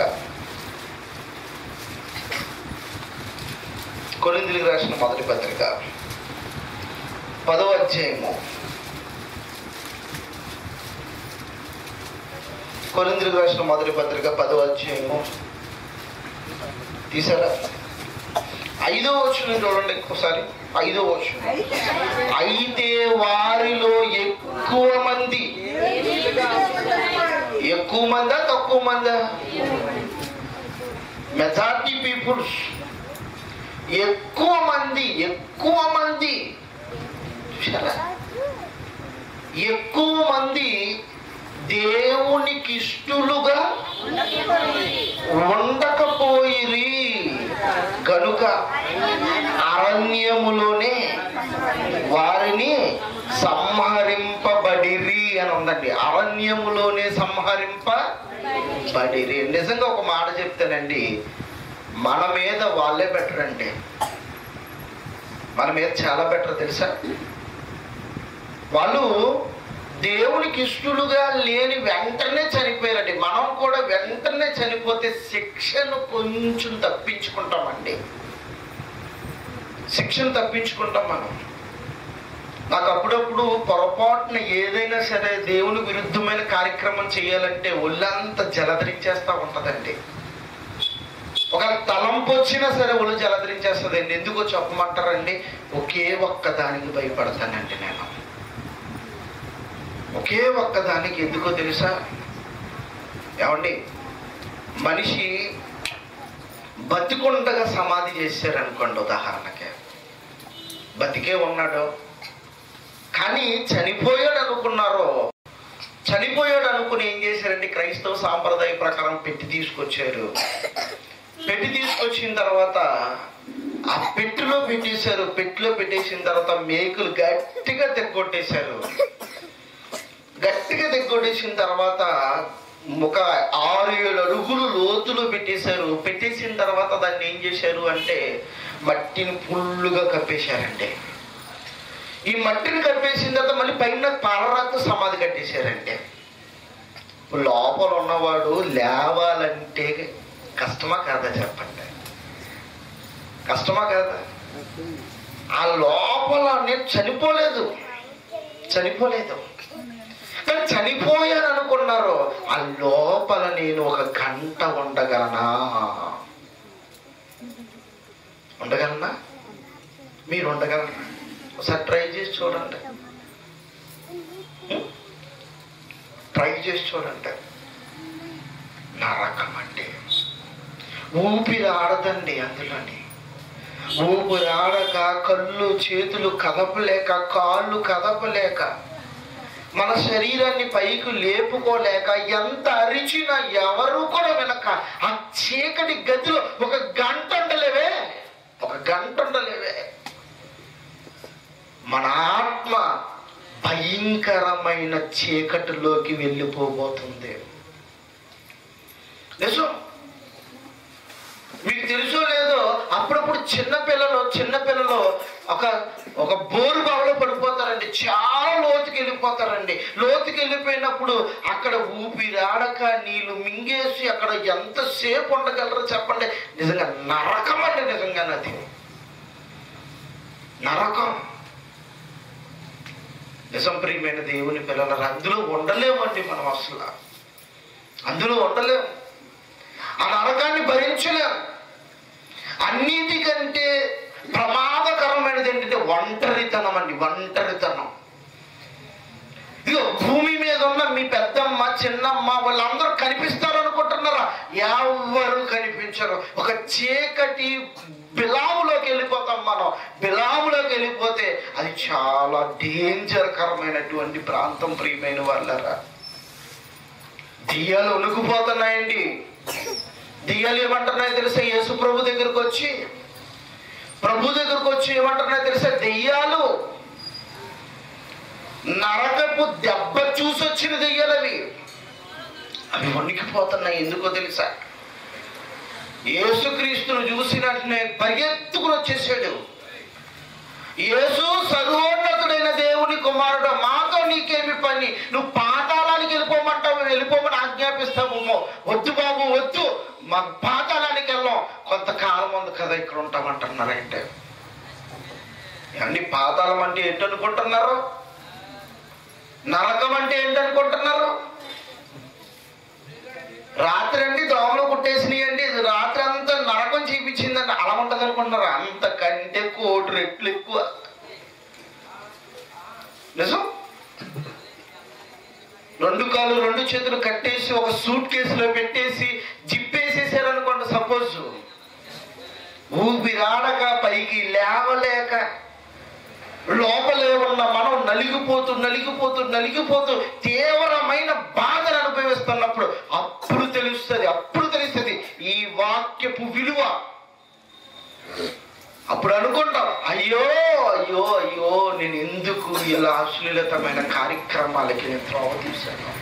కొరింద్రికి రాసిన మొదటి పత్రిక పదవ అధ్యాయము కొరింద్రికి రాసిన మొదటి పత్రిక పదవ అధ్యాయము తీసారా ఐదో వచ్చిన చూడండి ఒకసారి ఐదో వచ్చిన అయితే అయితే వారిలో ఎక్కువ మంది ఎక్కువ మందా తక్కువ మందా మెజార్టీ పీపుల్స్ ఎక్కువ మంది ఎక్కువ మంది చూసారా ఎక్కువ మంది దేవునికి ఇష్టలుగా ఉండకపోయిరి కనుక అరణ్యములోనే వారిని సంహరింపబడిరి అని ఉందండి అరణ్యములోనే సంహరింపబడిరి నిజంగా ఒక మాట చెప్తానండి మన మీద వాళ్ళే బెటర్ అండి మన మీద చాలా బెటర్ తెలుసా వాళ్ళు దేవునికి ఇష్టలుగా లేని వెంటనే చనిపోయారండి మనం కూడా వెంటనే చనిపోతే శిక్షను కొంచెం తప్పించుకుంటామండి శిక్షను తప్పించుకుంటాం మనం నాకు అప్పుడప్పుడు పొరపాటున ఏదైనా సరే దేవుని విరుద్ధమైన కార్యక్రమం చేయాలంటే ఒళ్ళంతా జలధరించేస్తా ఉంటదండి ఒక తలంపు వచ్చినా సరే ఒళ్ళు జలధరించేస్తుందండి ఎందుకో చెప్పమంటారండి ఒకే ఒక్క దానికి భయపడతానండి నేను ఒకే ఒక్క దానికి ఎందుకో తెలుసా ఏమండి మనిషి బతికుండగా సమాధి చేశారనుకోండి ఉదాహరణకి బతికే ఉన్నాడు కానీ చనిపోయాడు అనుకున్నారు చనిపోయాడు అనుకుని ఏం చేశారంటే క్రైస్తవ సాంప్రదాయ ప్రకారం పెట్టి తీసుకొచ్చారు పెట్టి తీసుకొచ్చిన తర్వాత ఆ పెట్టిలో పెట్టేశారు పెట్టిలో పెట్టేసిన తర్వాత మేకులు గట్టిగా తెగ్గొట్టేశారు గట్టిగా తెగ్గొట్టేసిన తర్వాత ఒక ఆరు ఏడు అడుగులు లోతులో పెట్టేశారు పెట్టేసిన తర్వాత దాన్ని ఏం చేశారు అంటే మట్టిని ఫుల్లుగా కప్పేశారండి ఈ మట్టిని కప్పేసిన తర్వాత మళ్ళీ పైన పాలరాతో సమాధి కట్టేశారంటే లోపల ఉన్నవాడు లేవాలంటే కష్టమా కాదా చెప్పండి కష్టమా కాదా ఆ లోపల నేను చనిపోలేదు చనిపోలేదు కానీ చనిపోయాను అనుకున్నారు ఆ లోపల నేను ఒక గంట ఉండగలనా ఉండగలనా మీరు ఉండగలరా ఒకసారి ట్రై చేసి చూడండి ట్రై చేసి చూడండి నరకం అంటే ఊపిరి ఆడదండి అందులోని ఊపిరి ఆడక కళ్ళు చేతులు కదపలేక కాళ్ళు కదపలేక మన శరీరాన్ని పైకి లేపుకోలేక ఎంత అరిచినా ఎవరు కూడా వినక ఆ చీకటి గదిలో ఒక గంట ఉండలేవే ఒక గంట ఉండలేవే మన ఆత్మ భయంకరమైన చీకటిలోకి వెళ్ళిపోబోతుంది నిజం మీకు తెలుసో లేదో అప్పుడప్పుడు చిన్న పిల్లలు చిన్న పిల్లలు ఒక ఒక బోరు బావిలో పడిపోతారండి చాలా లోతుకి వెళ్ళిపోతారండి లోతుకి వెళ్ళిపోయినప్పుడు అక్కడ ఊపిరాడక నీళ్లు మింగేసి అక్కడ ఎంతసేపు ఉండగలరో చెప్పండి నిజంగా నరకం అండి నిజంగా అది నరకం నిజం ప్రియమైన దేవుని పిల్లల అందులో ఉండలేమండి మనం అసలు అందులో ఉండలేము ఆ నరకాన్ని భరించలేం అన్నిటికంటే ప్రమాదకరమైనది ఏంటంటే ఒంటరితనం అండి ఒంటరితనం ఇదిగో భూమి మీద ఉన్న మీ పెద్దమ్మ చిన్నమ్మ వాళ్ళందరూ కనిపిస్తారు అనుకుంటున్నారా ఎవరు కనిపించరు ఒక చీకటి బిలాములోకి వెళ్ళిపోతాం మనం బిలాములోకి వెళ్ళిపోతే అది చాలా డేంజర్ కరమైనటువంటి ప్రాంతం ప్రియమైన వాళ్ళరా దియ్యాలు ఉనుకుపోతున్నాయండి దియ్యాలు ఏమంటున్నాయో తెలుసా యేసు ప్రభు దగ్గరకు వచ్చి ప్రభు దగ్గరకు వచ్చి ఏమంటున్నాయో తెలుసా దెయ్యాలు నరకపు దెబ్బ చూసి వచ్చిన దెయ్యాలు అవి అవి వణికిపోతున్నాయి ఎందుకో తెలుసా యేసుక్రీస్తును చూసినట్టునే పరిగెత్తుకుని వచ్చేసాడు యేసు సర్వోన్నతుడైన దేవుని కుమారుడు మాతో నీకేమి పని నువ్వు పాతాళానికి వెళ్ళిపోమంటావు వెళ్ళిపోమని ఆజ్ఞాపిస్తామేమో వద్దు బాబు వద్దు మా పాతాళానికి వెళ్ళాం కొంతకాలం ఉంది కదా ఇక్కడ ఉంటామంటున్నారంటే ఏమండి పాతాళం అంటే ఏంటనుకుంటున్నారు నరకం అంటే ఏంటనుకుంటున్నారు రాత్రి అండి దోమలు కుట్టేసినాయండి ఇది రాత్రి అంతా నరకం చూపించిందండి అలా ఉంటుంది అనుకుంటున్నారు అంతకంటే కోటి రెట్లు ఎక్కువ నిజం రెండు కాళ్ళు రెండు చేతులు కట్టేసి ఒక సూట్ కేసులో పెట్టేసి జిప్పేసేసారు అనుకోండి సపోజ్ ఊపిరాడక పైకి లేవలేక లోపలే ఉన్న మనం నలిగిపోతూ నలిగిపోతూ నలిగిపోతూ తీవ్రమైన బాధను అనుభవిస్తున్నప్పుడు అప్పుడు తెలుస్తుంది అప్పుడు తెలుస్తుంది ఈ వాక్యపు విలువ అప్పుడు అనుకుంటాం అయ్యో అయ్యో అయ్యో నేను ఎందుకు ఇలా అశ్లీలతమైన కార్యక్రమాలకి నేను త్రోవ తీశాను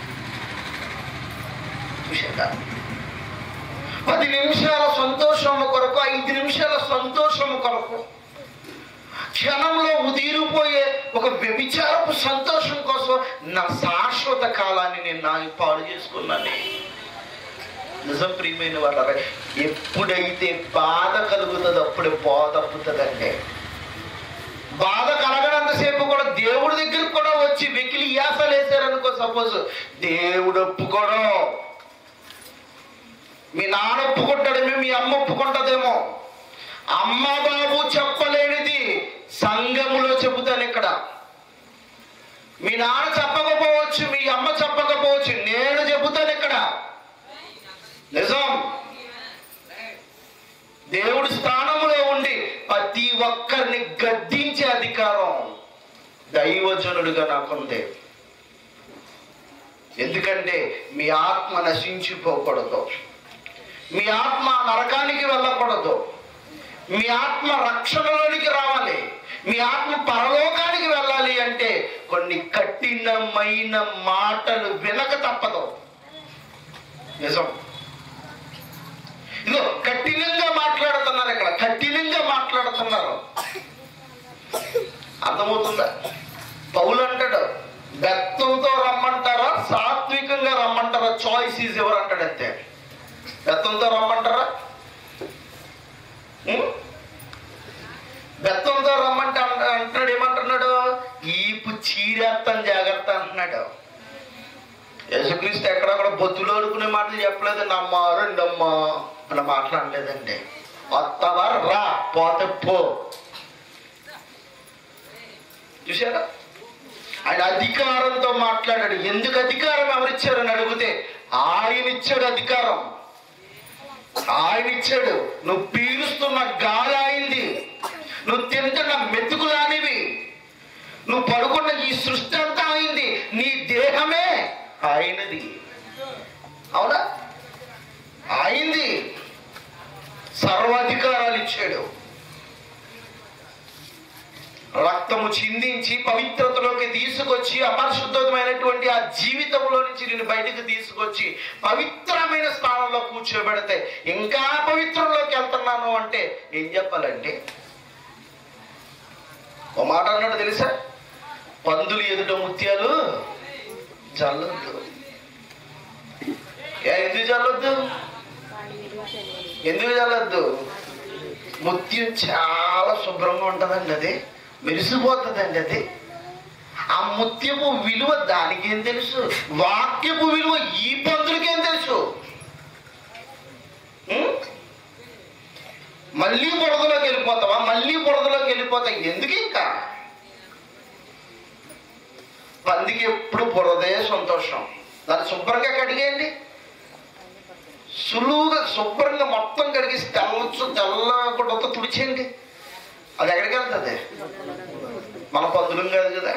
చూశారా పది నిమిషాల సంతోషము కొరకు ఐదు నిమిషాల సంతోషము కొరకు క్షణంలో ఉదిరిపోయే ఒక వ్యభిచారపు సంతోషం కోసం నా శాశ్వత కాలాన్ని నేను నా పాడు చేసుకున్నాను నిజం ప్రియమైన వాళ్ళ ఎప్పుడైతే బాధ కలుగుతుందో అప్పుడే బోధ తప్పుతుందండి బాధ కలగనంతసేపు కూడా దేవుడి దగ్గరికి కూడా వచ్చి వెకిలి యాసలు వేసారనుకో సపోజ్ దేవుడు ఒప్పుకోవడం మీ నాన్న ఒప్పుకుంటాడేమో మీ అమ్మ ఒప్పుకుంటదేమో అమ్మ బాబు చెప్పలేనిది సంఘములో చెబుతాను ఇక్కడ మీ నాన్న చెప్పకపోవచ్చు మీ అమ్మ చెప్పకపోవచ్చు నేను చెబుతాను ఇక్కడ నిజం దేవుడి స్థానంలో ఉండి ప్రతి ఒక్కరిని గద్దించే అధికారం దైవజనుడిగా నాకుంది ఎందుకంటే మీ ఆత్మ నశించిపోకూడదు మీ ఆత్మ నరకానికి వెళ్ళకూడదు మీ ఆత్మ రక్షణలోనికి రావాలి మీ ఆత్మ పరలోకానికి వెళ్ళాలి అంటే కొన్ని కఠినమైన మాటలు వినక తప్పదు నిజం ఇదో కఠినంగా మాట్లాడుతున్నారు ఇక్కడ కఠినంగా మాట్లాడుతున్నారు అర్థమవుతుందా పౌలు అంటాడు బెత్తంతో రమ్మంటారా సాత్వికంగా రమ్మంటారా చాయిస్ ఈజ్ ఎవరు అంటాడు అంతే బెత్తంతో రమ్మంటారా ఉం? బెత్తంతో రమ్మంటే అంట- అంటున్నాడు ఏమంటున్నాడు ఈపు చీరేస్తాను జాగ్రత్త అంటున్నాడు యేసుక్రీస్తు ఎక్కడక్కడ బొత్తులు అడుకునే మాటలు చెప్పలేదండి అమ్మా రెండమ్మా అలా మాట్లాడలేదండి వస్తావా రా పోతే పో చూసారా ఆయన అధికారంతో మాట్లాడాడు ఎందుకు అధికారం ఎవరిచ్చారని అడిగితే ఆయన ఇచ్చాడు అధికారం ఆయన ఇచ్చాడు నువ్వు పీలుస్తున్న గాలి అయింది నువ్వు తింటున్న మెతుకులానివి నువ్వు పడుకున్న ఈ సృష్టి అంతా అయింది నీ దేహమే ఆయనది అవునా అయింది సర్వాధికారాలు ఇచ్చాడు రక్తము చిందించి పవిత్రతలోకి తీసుకొచ్చి అపరిశుద్ధమైనటువంటి ఆ జీవితంలో నుంచి నేను బయటకు తీసుకొచ్చి పవిత్రమైన స్థానంలో కూర్చోబెడితే ఇంకా పవిత్రంలోకి వెళ్తున్నాను అంటే ఏం చెప్పాలంటే ఒక మాట అన్నాడు తెలుసా పందులు ఎదుట ముత్యాలు జల్లొద్దు ఏ, ఎందుకు జల్లొద్దు ఎందుకు జల్లొద్దు ముత్యం చాలా శుభ్రంగా ఉంటుందండి అది మెరిసిపోతుందండి అది ఆ ముత్యపు విలువ దానికేం తెలుసు వాక్యపు విలువ ఈ పంతులకేం తెలుసు ఉం? మళ్ళీ బురదలోకి వెళ్ళిపోతావా మళ్ళీ బురదలోకి వెళ్ళిపోతాయి ఎందుకు ఇంకా పందికి ఎప్పుడు బురదే సంతోషం దాన్ని శుభ్రంగా కడిగేయండి సులువుగా శుభ్రంగా మొత్తం కడిగేసి తెల్లచ్చు తెల్ల గుడ్డతో తుడిచేయండి అది ఎక్కడికి వెళ్తుంది మన పందులం కాదు కదా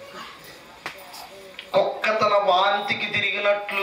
కుక్క తన వాంతికి తిరిగినట్లు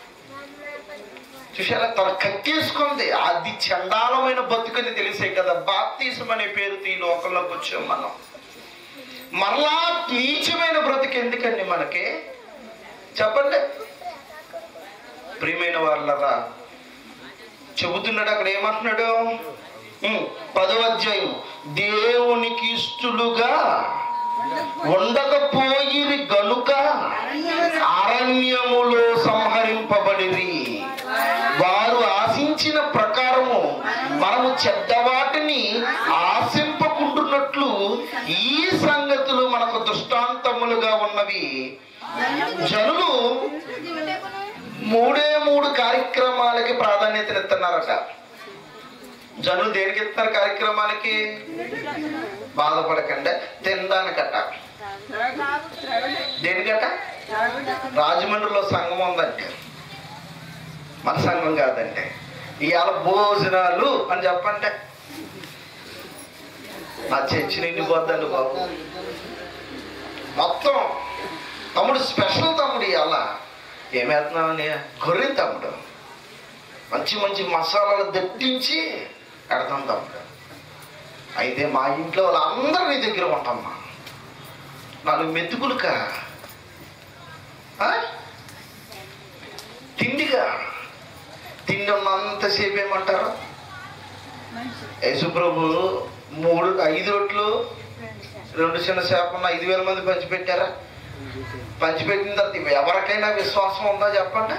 చూసారా తన కక్కేసుకుంది అది చండాలమైన బతుకని తెలిసే కదా బాప్తీసం అనే పేరుతో ఈ లోకంలోకి వచ్చాం మనం మరలా నీచమైన బ్రతుకు ఎందుకండి మనకి చెప్పండి ప్రియమైన వాళ్ళరా చెబుతున్నాడు అక్కడ ఏమంటున్నాడు ఉమ్, పదవ అధ్యాయం దేవునికి ఇష్టలుగా ఉండకపోయిరి గనుక అరణ్యములో సంహరింపబడిరి వారు ఆశించిన ప్రకారము మనము చెడ్డవాటిని ఆశింపకుంటున్నట్లు ఈ సంగతులు మనకు దృష్టాంతములుగా ఉన్నవి జనులు మూడే మూడు కార్యక్రమాలకి ప్రాధాన్యతనిస్తున్నారట జనులు దేనికి ఇస్తున్నారు కార్యక్రమానికి బాధపడకండి తినడానికట దేనికట రాజమండ్రిలో సంఘం ఉందంటే మన సంఘం కాదంటే ఇవాళ భోజనాలు అని చెప్పంటే నా చర్చి నిండిపోద్దండి బాబు మొత్తం తమ్ముడు స్పెషల్ తమ్ముడు ఇవాళ ఏమేస్తున్నామని గొర్రె తమ్ముడు మంచి మంచి మసాలాలు దట్టించి పెడతాం తమ్ముడు అయితే మా ఇంట్లో వాళ్ళందరూ నీ దగ్గర ఉంటామ్మా నాలుగు మెతుకులుక ఆ? తిండిగా తిండి ఉన్నంతసేపు ఏమంటారు యేసుప్రభు మూడు ఐదు రొట్లు రెండు చిన్న చేపలు ఐదు వేల మంది పంచిపెట్టారా పంచిపెట్టిన తర్వాత ఎవరికైనా విశ్వాసం ఉందా చెప్పండి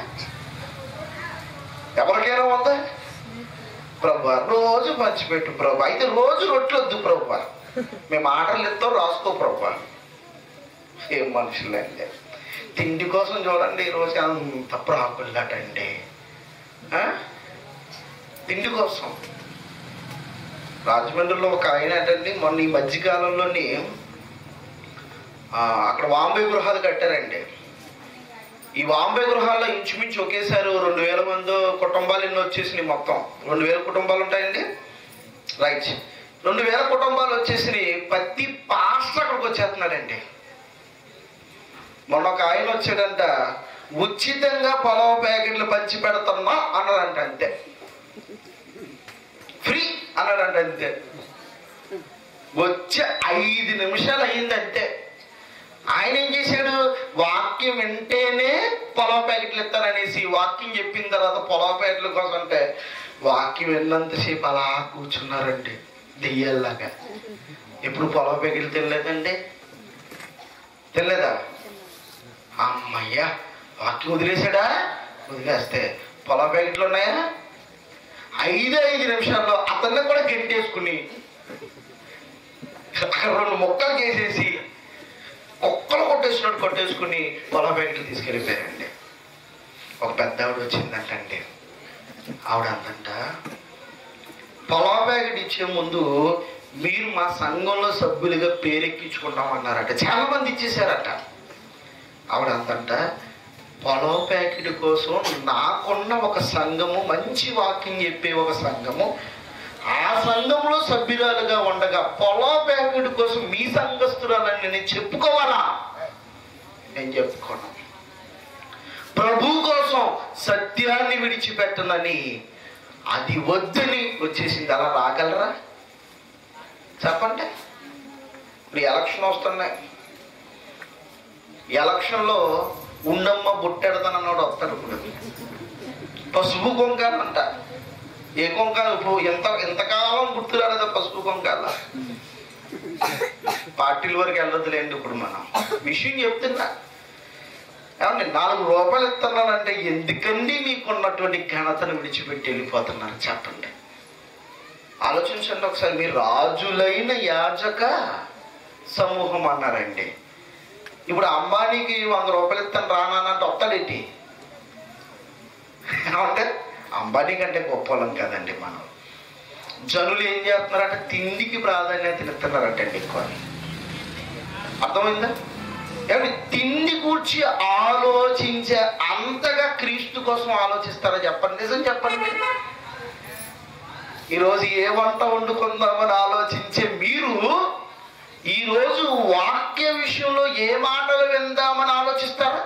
ఎవరికైనా ఉందా ప్రభు రోజు పంచిపెట్టు ప్రభు అయితే రోజు రొట్లు వద్దు ప్రభు మేము ఆటలు ఇస్తాం రాసుకో ప్రభు ఏం మనుషులండి తిండి కోసం చూడండి ఈరోజు అంత ప్రాకులటండి ఆ? తిండి కోసం రాజమండ్రిలో ఒక ఆయన ఏంటండి మొన్న ఈ మధ్యకాలంలోని ఆ, అక్కడ వాంబే గృహాలు కట్టారండి ఈ వాంబే గృహాల్లో ఇంచుమించు ఒకేసారి ఓ రెండు వేల మంది కుటుంబాలు ఎన్ని వచ్చేసినాయి మొత్తం రెండు వేల కుటుంబాలు ఉంటాయండి రైట్ రెండు వేల కుటుంబాలు వచ్చేసినాయి ప్రతి పాస్టర్ అక్కడికి వచ్చేస్తున్నాడండి మొన్న ఒక ఆయన వచ్చాడంట ఉచితంగా పొలవ ప్యాకెట్లు పంచి పెడుతున్నా అన్నాడంట అంతే ఫ్రీ అన్నాడంట అంతే వచ్చే ఐదు నిమిషాలు అయింది అంతే ఆయన ఏం చేశాడు వాక్యం వింటేనే పొలవ ప్యాకెట్లు ఇస్తాననేసి వాక్యం చెప్పిన తర్వాత పొలవ ప్యాకెట్ల కోసం అంటే వాక్యం విన్నంతసేపు అలా కూర్చున్నారండి దెయ్యాల్లాగా ఎప్పుడు పొలవ ప్యాకెట్లు తినలేదండి తినలేదా అమ్మయ్యా వాక్యం వదిలేశాడా వదిలేస్తే పొలం ప్యాకెట్లు ఉన్నాయా ఐదు ఐదు నిమిషాల్లో అతన్ని కూడా గెంటేసుకుని అక్కడ రెండు ముక్కలు చేసేసి కుక్కలు కొట్టేసినట్టు కొట్టేసుకుని పొలం ప్యాకెట్లు తీసుకెళ్ళిపోయారండి ఒక పెద్ద ఆవిడ వచ్చిందంటండి ఆవిడ అందంట పొలం ప్యాకెట్ ఇచ్చే ముందు మీరు మా సంఘంలో సభ్యులుగా పేరెక్కించుకుంటామన్నారట చాలా మంది ఇచ్చేసారట ఆవిడ అందంట పొలం ప్యాకెట్ కోసం నాకున్న ఒక సంఘము మంచి వాకింగ్ చెప్పే ఒక సంఘము ఆ సంఘంలో సభ్యురాలుగా ఉండగా పొలం ప్యాకెట్ కోసం మీ సంఘస్థురాలని నేను చెప్పుకోవాలా నేను చెప్పుకోను ప్రభు కోసం సత్యాన్ని విడిచిపెట్టనని అది వద్దని వచ్చేసింది అలా రాగలరా చెప్పండి ఇప్పుడు ఎలక్షన్ వస్తున్నాయి ఎలక్షన్లో ఉండమ్మ బుట్టెడతానన్నాడు వస్తాడు ఇప్పుడు పసుపు కొంకాలంట ఏ కొంకాలు ఇప్పుడు ఎంత ఎంతకాలం గుర్తు రాలేదా పసుపు కొంకాల పార్టీల వరకు వెళ్ళొద్దులేండి ఇప్పుడు మనం విషయం చెప్తున్నా ఏమండి నాలుగు రూపాయలు ఇస్తున్నానంటే ఎందుకండి మీకున్నటువంటి ఘనతను విడిచిపెట్టి వెళ్ళిపోతున్నారు చెప్పండి ఆలోచించండి ఒకసారి మీరు రాజులైన యాజక సమూహం అన్నారండి ఇప్పుడు అంబానీకి వంద రూపాయలు ఇస్తాను రానంటే వస్తాడేంటి ఏమంటే అంబానీ కంటే గొప్ప వాళ్ళం కదండి మనం జనులు ఏం చేస్తున్నారంటే తిండికి ప్రాధాన్యత ఇస్తున్నారటండి ఎక్కువ అర్థమైందా ఏమంటే తిండి కూర్చి ఆలోచించే అంతగా క్రీస్తు కోసం ఆలోచిస్తారా చెప్పండి నిజం చెప్పండి మీరు ఈరోజు ఏ వంట వండుకుందామని ఆలోచించే మీరు ఈరోజు వాక్య విషయంలో ఏ మాటలు విందామని ఆలోచిస్తారా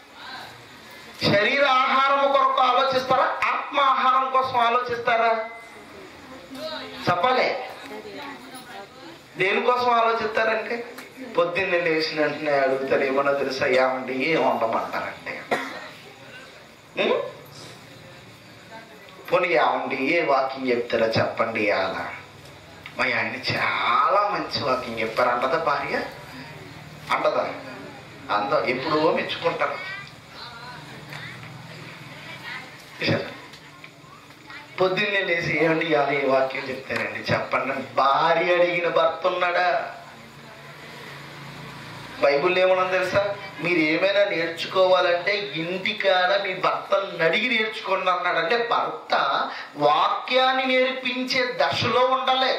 శరీర ఆహారం కొరకు ఆలోచిస్తారా ఆత్మ ఆహారం కోసం ఆలోచిస్తారా చెప్పాలి దేనికోసం ఆలోచిస్తారంటే పొద్దున్నే లేచిన వెంటనే అడుగుతారు ఏమన్నా తెలుసా ఏమండి ఏం వండమంటారంటే ఉం? పోనీ ఏమండి ఏ వాకింగ్ చెప్తారో చెప్పండి అలా మా ఆయన చాలా మంచి వాకింగ్ చెప్పారు అంటదా భార్య అంటదా అంద ఎప్పుడో మెచ్చుకుంటారు చూశారా? పొద్దున్నే లేచి ఏమండి ఇవాళ ఏ వాక్యం చెప్తారండి చెప్పండి అని భార్య అడిగిన భర్త ఉన్నాడా బైబుల్ ఏమన్నా తెలుసా మీరు ఏమైనా నేర్చుకోవాలంటే ఇంటికాడ మీ భర్తను అడిగి నేర్చుకోండి అన్నాడు అంటే భర్త వాక్యాన్ని నేర్పించే దశలో ఉండాలి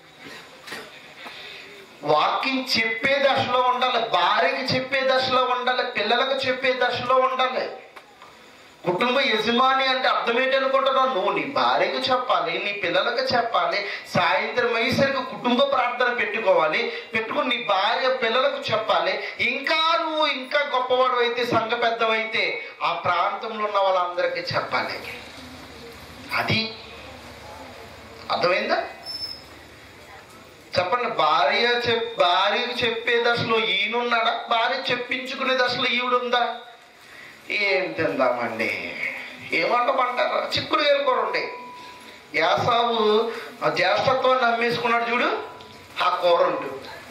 వాక్యం చెప్పే దశలో ఉండాలి భార్యకి చెప్పే దశలో ఉండాలి పిల్లలకు చెప్పే దశలో ఉండాలి కుటుంబ యజమాని అంటే అర్థం ఏంటి అనుకుంటున్నావు నువ్వు నీ భార్యకు చెప్పాలి నీ పిల్లలకు చెప్పాలి సాయంత్రం అయ్యేసరికి కుటుంబ ప్రార్థన పెట్టుకోవాలి పెట్టుకుని నీ భార్య పిల్లలకు చెప్పాలి ఇంకా నువ్వు ఇంకా గొప్పవాడు అయితే సంఘ పెద్దవైతే ఆ ప్రాంతంలో ఉన్న వాళ్ళందరికీ చెప్పాలి అది అర్థమైందా చెప్పండి భార్య చెప్ భార్యకు చెప్పే దశలో ఈయనున్నాడా భార్య చెప్పించుకునే దశలో ఈవిడుందా ఏం తిందామండి ఏమంటామంటారు చిక్కుడు వేరుకోరండి యాసావు ఆ జ్యేష్ఠత్వాన్ని నమ్మేసుకున్నాడు చూడు ఆ కూర ఉండు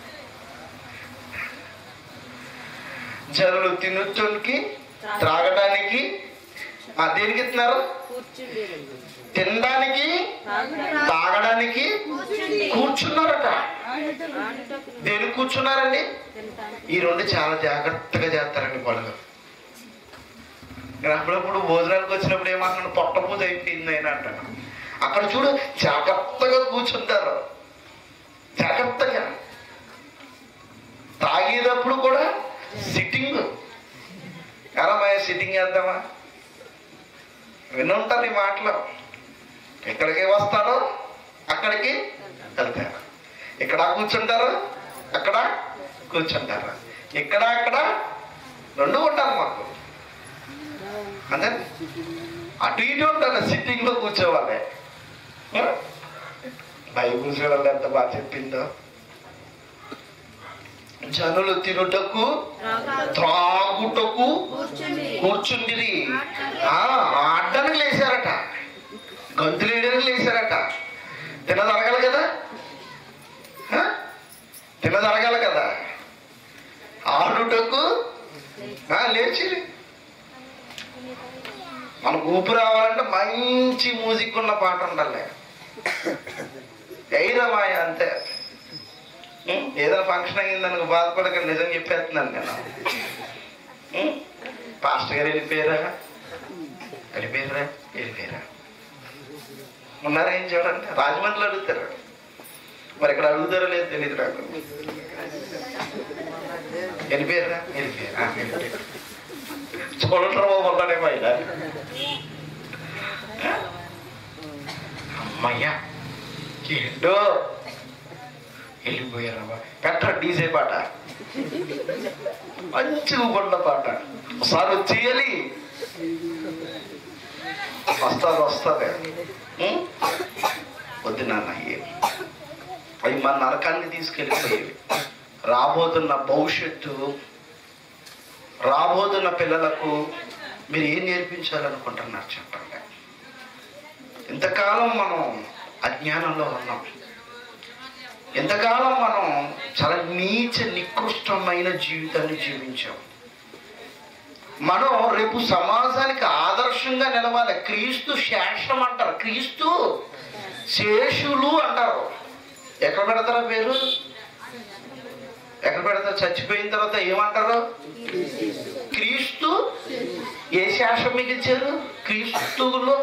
జనులు తినొచ్చుకి త్రాగడానికి ఆ దేనికి ఇస్తున్నారు తినడానికి తాగడానికి కూర్చున్నారట దేనికి కూర్చున్నారండి ఈ రెండు చాలా జాగ్రత్తగా చేస్తారండి పనులు నేను అప్పుడప్పుడు భోజనానికి వచ్చినప్పుడు ఏమంటున్నాను పొట్ట పూజ అయిపోయింది అని అంటాను అక్కడ చూడు జాగ్రత్తగా కూర్చుంటారు జాగ్రత్తగా తాగేటప్పుడు కూడా సిట్టింగ్ ఎలా మా సిట్టింగ్ చేద్దామా వినుంటారు ఈ మాటలు ఎక్కడికి వస్తారో అక్కడికి వెళ్తారు ఇక్కడ కూర్చుంటారు అక్కడ కూర్చుంటారు ఇక్కడ అక్కడ రెండు ఉంటారు మాకు అంటే అటు ఇటు ఉంటారు సిట్టింగ్ లో కూర్చోవాలి ఆ? బైబుల్ చూడాలి ఎంత బాగా చెప్పిందో జనులు తినుటకు త్రాగుటకు కూర్చుండిరి ఆ, ఆడడానికి లేచారట గంతులు వేయడానికి లేచారట తినదరగాలి కదా ఆ? తినదరగాలి కదా ఆడుటకు ఆ, లేచిరి మనకు ఊపు రావాలంటే మంచి మ్యూజిక్ ఉన్న పాట ఉండాలి ఎయిరమాయ అంతే ఉం? ఏదైనా ఫంక్షన్ అయ్యిందని బాధపడక నిజం చెప్పేస్తున్నాను నేను ఉం? పాస్టర్ గారు వెళ్ళిపోయారా వెళ్ళిపోయారా వెళ్ళిపోయారా ఉన్నారా ఏం చూడండి రాజమండ్రిలో అడుగుతారు మరి ఇక్కడ అడుగుతారో లేదు తెలియదు నాకు వెళ్ళిపోయారా వెళ్ళిపోయారా ఆ, వెళ్ళిపోయారు చూడటం ఉన్నాడేమో ఆయన అమ్మయ్యా ఏంటో వెళ్ళిపోయారమ్మా పెట్ట డీజే పాట మంచి ఊపండ పాట ఒకసారి వచ్చేయాలి వస్తుంది వస్తుంది ఉం? వద్దు నాన్న అయ్యే అవి మన నరకాన్ని తీసుకెళ్ళిపోయేవి రాబోతున్న భవిష్యత్తు రాబోతున్న పిల్లలకు మీరు ఏం నేర్పించాలనుకుంటున్నారు చెప్పండి ఇంతకాలం మనం అజ్ఞానంలో ఉన్నాం ఎంతకాలం మనం చాలా నీచ నికృష్టమైన జీవితాన్ని జీవించాం మనం రేపు సమాజానికి ఆదర్శంగా నిలవాలి క్రీస్తు శేషం అంటారు క్రీస్తు శేషులు అంటారు ఎక్కడ పెడతారా పేరు ఎక్కడ పెడతారు చచ్చిపోయిన తర్వాత ఏమంటారు క్రీస్తు ఏ శేషం మిగిల్చారు క్రీస్తులో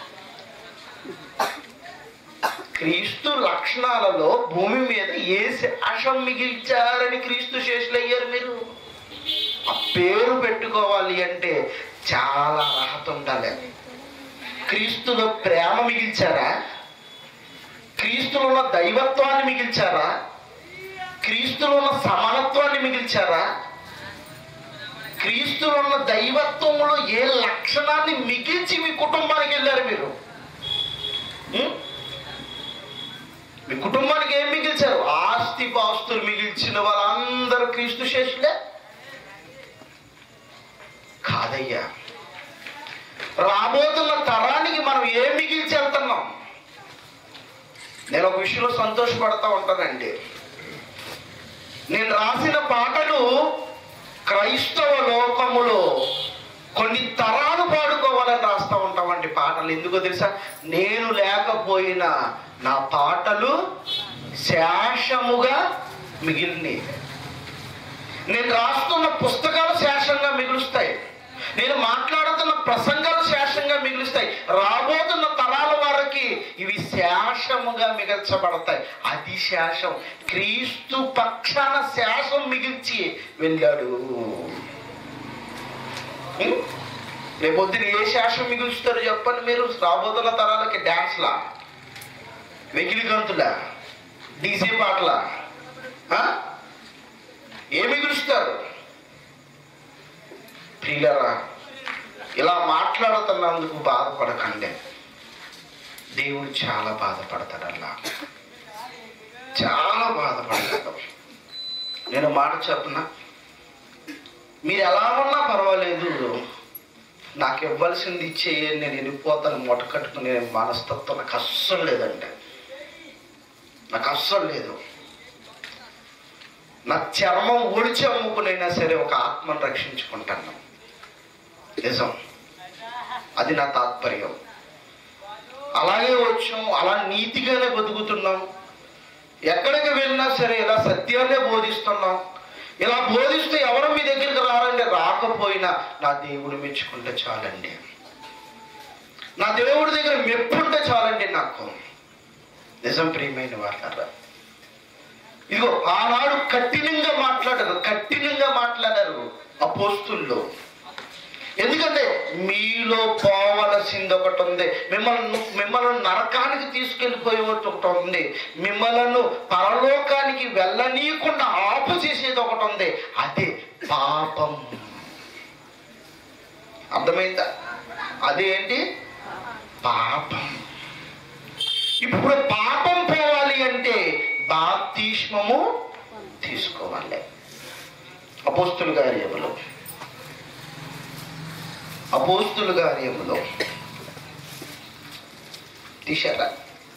క్రీస్తు లక్షణాలలో భూమి మీద ఏ శేషం మిగిల్చారని క్రీస్తు శేషులు అయ్యారు మీరు ఆ పేరు పెట్టుకోవాలి అంటే చాలా అర్హత ఉండాలి క్రీస్తులో ప్రేమ మిగిల్చారా క్రీస్తులో ఉన్న దైవత్వాన్ని మిగిల్చారా క్రీస్తులో ఉన్న సమానత్వాన్ని మిగిల్చారా క్రీస్తులో ఉన్న దైవత్వంలో ఏ లక్షణాన్ని మిగిల్చి మీ కుటుంబానికి వెళ్ళారు మీరు ఉం? మీ కుటుంబానికి ఏం మిగిల్చారు ఆస్తి పాస్తులు మిగిల్చిన వాళ్ళందరూ క్రీస్తు శేషులే కాదయ్యా రాబోతున్న తరానికి మనం ఏం మిగిల్చి వెళ్తున్నాం నేను ఒక విషయంలో సంతోషపడతా ఉంటానండి నేను రాసిన పాటలు క్రైస్తవ లోకములో కొన్ని తరాలు పాడుకోవాలని రాస్తూ ఉంటామండి పాటలు ఎందుకో తెలుసా నేను లేకపోయినా నా పాటలు శేషముగా మిగిలినవి నేను రాస్తున్న పుస్తకాలు శేషంగా మిగులుస్తాయి నేను మాట్లాడుతున్న ప్రసంగాలు శేషంగా మిగులుస్తాయి రాబోతున్న తరాల వారికి ఇవి శేషముగా మిగల్చబడతాయి అది శేషం క్రీస్తు పక్షాన శేషం మిగిల్చి వెళ్ళాడు ఉం? రేపొద్దున ఏ శేషం మిగులుస్తారు చెప్పండి మీరు రాబోతున్న తరాలకి డ్యాన్స్లా వెకిలి గంతులా డీజే పాటలా ఆ? ఏమి మిగులుస్తారు ప్రియులరా ఇలా మాట్లాడుతున్నందుకు బాధపడకండి దేవుడు చాలా బాధపడతాడల్లా చాలా బాధపడతాడు నేను మాట చెప్పనా మీరు ఎలా ఉన్నా పర్వాలేదు నాకు ఇవ్వాల్సింది ఇచ్చేయండి నేను వెళ్ళిపోతాను మూట కట్టుకునే మనస్తత్వం నాకు అస్సలు లేదండి నాకు అస్సలు లేదు నా చర్మం ఒడిచి అమ్ముకునైనా సరే ఒక ఆత్మను రక్షించుకుంటాను నిజం అది నా తాత్పర్యం అలాగే వచ్చాం అలా నీతిగానే బతుకుతున్నాం ఎక్కడికి వెళ్ళినా సరే ఇలా సత్యాన్నే బోధిస్తున్నాం ఇలా బోధిస్తే ఎవరు మీ దగ్గరికి రారండి రాకపోయినా నా దేవుడు మెచ్చుకుంటే చాలండి నా దేవుడి దగ్గర మెప్పుంటే చాలండి నాకు నిజం ప్రియమైన వాళ్ళరా ఇదిగో ఆనాడు కఠినంగా మాట్లాడారు కఠినంగా మాట్లాడారు అపోస్తుల్లో ఎందుకంటే మీలో పోవలసింది ఒకటి ఉంది మిమ్మల్ని మిమ్మల్ని నరకానికి తీసుకెళ్ళిపోయే ఒకటి ఉంది మిమ్మల్ని పరలోకానికి వెళ్ళనీయకుండా ఆపు చేసేది ఒకటి ఉంది అదే పాపం అర్థమైందా అదేంటి పాపం ఇప్పుడు పాపం పోవాలి అంటే బాప్తిష్మము తీసుకోవాలి అపోస్తుల కార్యములు అపోస్తుల కార్యములో తీశారా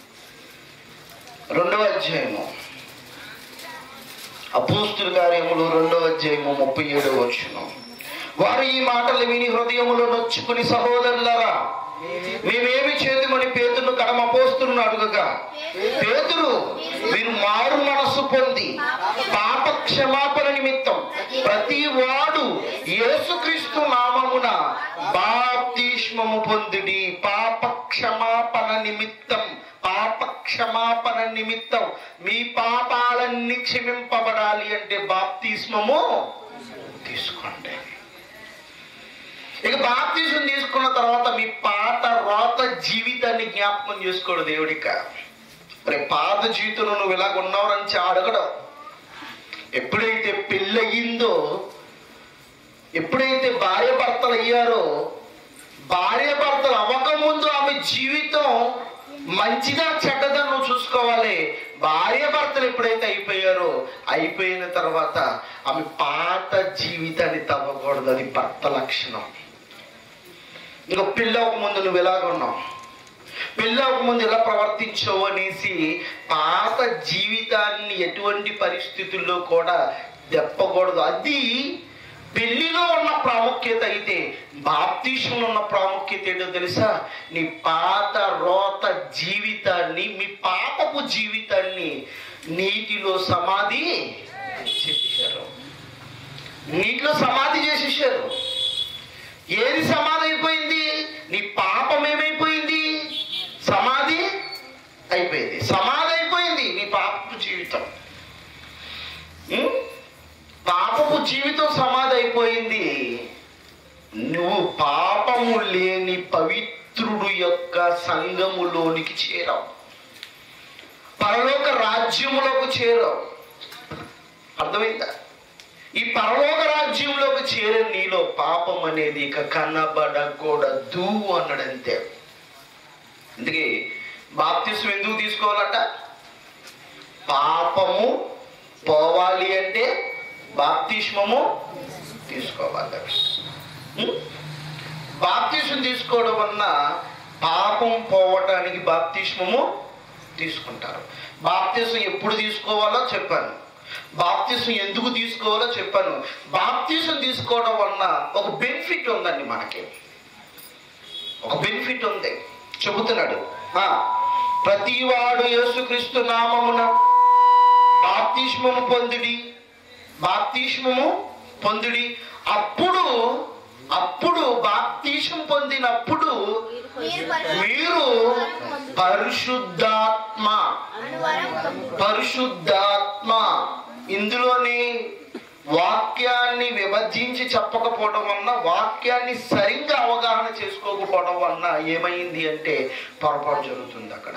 రెండవ అధ్యాయము అపోస్తుల కార్యములు రెండవ అధ్యాయము ముప్పై ఏడవ వచ్చును వారు ఈ మాటలు విని హృదయములో నొచ్చుకుని సహోదరులారా మేమేమి చేద్దామని పేతురు కడమ పోస్తున్న అడుగగా పేతురు మీరు మారు మనస్సు పొంది పాప క్షమాపణ నిమిత్తం ప్రతి వాడు యేసుక్రీస్తు నామమున బాప్తిష్మము పొందిడి పాప క్షమాపణ నిమిత్తం పాప క్షమాపణ నిమిత్తం మీ పాపాలన్నీ క్షమింపబడాలి అంటే బాప్తిస్మము తీసుకోండి ఇక బాప్తీసం తీసుకున్న తర్వాత మీ పాత రోత జీవితాన్ని జ్ఞాపకం చేసుకోడు దేవుడిక మరి పాత జీవితంలో నువ్వు ఇలాగ ఉన్నావని అడగడం ఎప్పుడైతే పెళ్ళయిందో ఎప్పుడైతే భార్య భర్తలు అయ్యారో భార్య భర్తలు అవ్వకముందు ఆమె జీవితం మంచిదా చెడ్డదా నువ్వు చూసుకోవాలి భార్య భర్తలు ఎప్పుడైతే అయిపోయారో అయిపోయిన తర్వాత ఆమె పాత జీవితాన్ని తవ్వకూడదు అది భర్త లక్షణం ఇంకా పిల్లవక ముందు నువ్వు ఎలాగ ఉన్నావు పెళ్ళవక ముందు ఎలా ప్రవర్తించావు అనేసి పాత జీవితాన్ని ఎటువంటి పరిస్థితుల్లో కూడా దెప్పకూడదు అది పెళ్లిలో ఉన్న ప్రాముఖ్యత అయితే బాప్తీషంలో ఉన్న ప్రాముఖ్యత ఏంటో తెలుసా నీ పాత రోత జీవితాన్ని మీ పాపపు జీవితాన్ని నీటిలో సమాధి చేసేశారు నీటిలో సమాధి చేసేసారు ఏది సమాధి అయిపోయింది నీ పాపం ఏమైపోయింది సమాధి అయిపోయింది సమాధి అయిపోయింది నీ పాపపు జీవితం ఉం? పాపపు జీవితం సమాధి అయిపోయింది నువ్వు పాపము లేని పవిత్రుడు యొక్క సంఘములోనికి చేరావు పరలోక రాజ్యములోకి చేరావు అర్థమైందా ఈ పరలోక రాజ్యంలోకి చేరే నీలో పాపం అనేది ఇక కనబడకూడదు అన్నాడంతే అందుకే బాప్తిస్వం ఎందుకు తీసుకోవాలట పాపము పోవాలి అంటే బాప్తిష్మము తీసుకోవాలి ఉం? బాప్తిష్మం తీసుకోవడం వలన పాపం పోవటానికి బాప్తిష్మము తీసుకుంటారు బాప్తిసం ఎప్పుడు తీసుకోవాలో చెప్పాను బాప్తిసం ఎందుకు తీసుకోవాలో చెప్పాను బాప్తిసం తీసుకోవడం వలన ఒక బెనిఫిట్ ఉందండి మనకి ఒక బెనిఫిట్ ఉంది చెబుతున్నాడు ఆ, ప్రతివాడు యేసుక్రీస్తు నామమున బాప్తిష్మము పొందిడి బాప్తిష్మము పొందిడి అప్పుడు అప్పుడు బాప్తీషం పొందినప్పుడు మీరు పరిశుద్ధాత్మ పరిశుద్ధాత్మ ఇందులోని వాక్యాన్ని విభజించి చెప్పకపోవడం వలన వాక్యాన్ని సరిగ్గా అవగాహన చేసుకోకపోవడం వలన ఏమైంది అంటే పొరపాటు జరుగుతుంది అక్కడ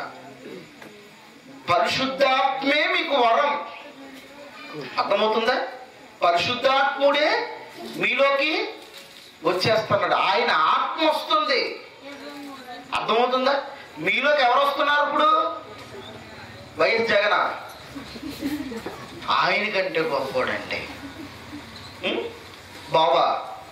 పరిశుద్ధాత్మే మీకు వరం అర్థమవుతుందా పరిశుద్ధాత్ముడే మీలోకి వచ్చేస్తున్నాడు ఆయన ఆత్మ వస్తుంది అర్థమవుతుందా మీలోకి ఎవరు వస్తున్నారు ఇప్పుడు వైఎస్ జగన్ ఆయన కంటే గొప్పోడండి ఉం? బాబా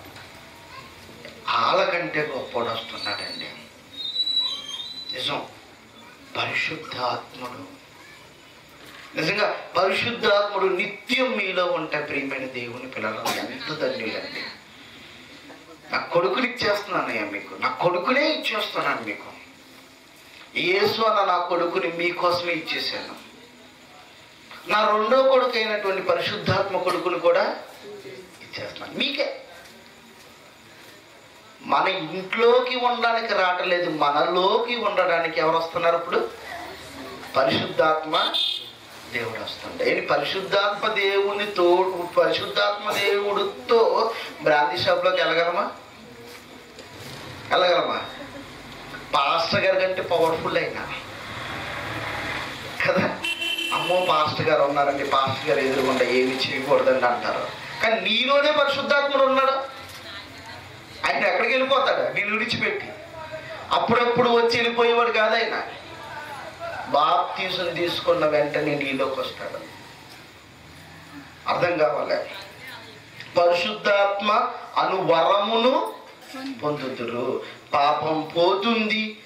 వాళ్ళ కంటే గొప్పోడు వస్తున్నాడండి నిజం పరిశుద్ధాత్ముడు నిజంగా పరిశుద్ధాత్ముడు నిత్యం మీలో ఉంటే ప్రియమైన దేవుని పిల్లలు ఎంత ధన్యులండి నా కొడుకుని ఇచ్చేస్తున్నానయ్యా మీకు నా కొడుకునే ఇచ్చేస్తున్నాను మీకు యేసు అన్న నా కొడుకుని మీకోసమే ఇచ్చేసాను నా రెండో కొడుకు అయినటువంటి పరిశుద్ధాత్మ కొడుకుని కూడా ఇచ్చేస్తున్నాను మీకే మన ఇంట్లోకి ఉండడానికి రావట్లేదు మనలోకి ఉండడానికి ఎవరు వస్తున్నారు ఇప్పుడు పరిశుద్ధాత్మ దేవుడు వస్తుండే ఏంటి పరిశుద్ధాత్మ దేవునితో పరిశుద్ధాత్మ దేవుడితో బ్రాంతి షాప్లోకి వెళ్ళగలమా వెళ్ళగలమా పాస్టర్ గారి కంటే పవర్ఫుల్ అయినా కదా అమ్మో పాస్టర్ గారు ఉన్నారండి పాస్టర్ గారు ఎదురుగుండా ఏమి చేయకూడదండి అంటారు కానీ నీలోనే పరిశుద్ధాత్ముడు ఉన్నాడు ఆయన ఎక్కడికి వెళ్ళిపోతాడు నేను విడిచిపెట్టి అప్పుడప్పుడు వచ్చి వెళ్ళిపోయేవాడు కాదు ఆయన బాప్తీసం తీసుకున్న వెంటనే నీలోకి వస్తాడు అర్థం కావాలి పరిశుద్ధాత్మ అను వరమును పొందుతురు పాపం పోతుంది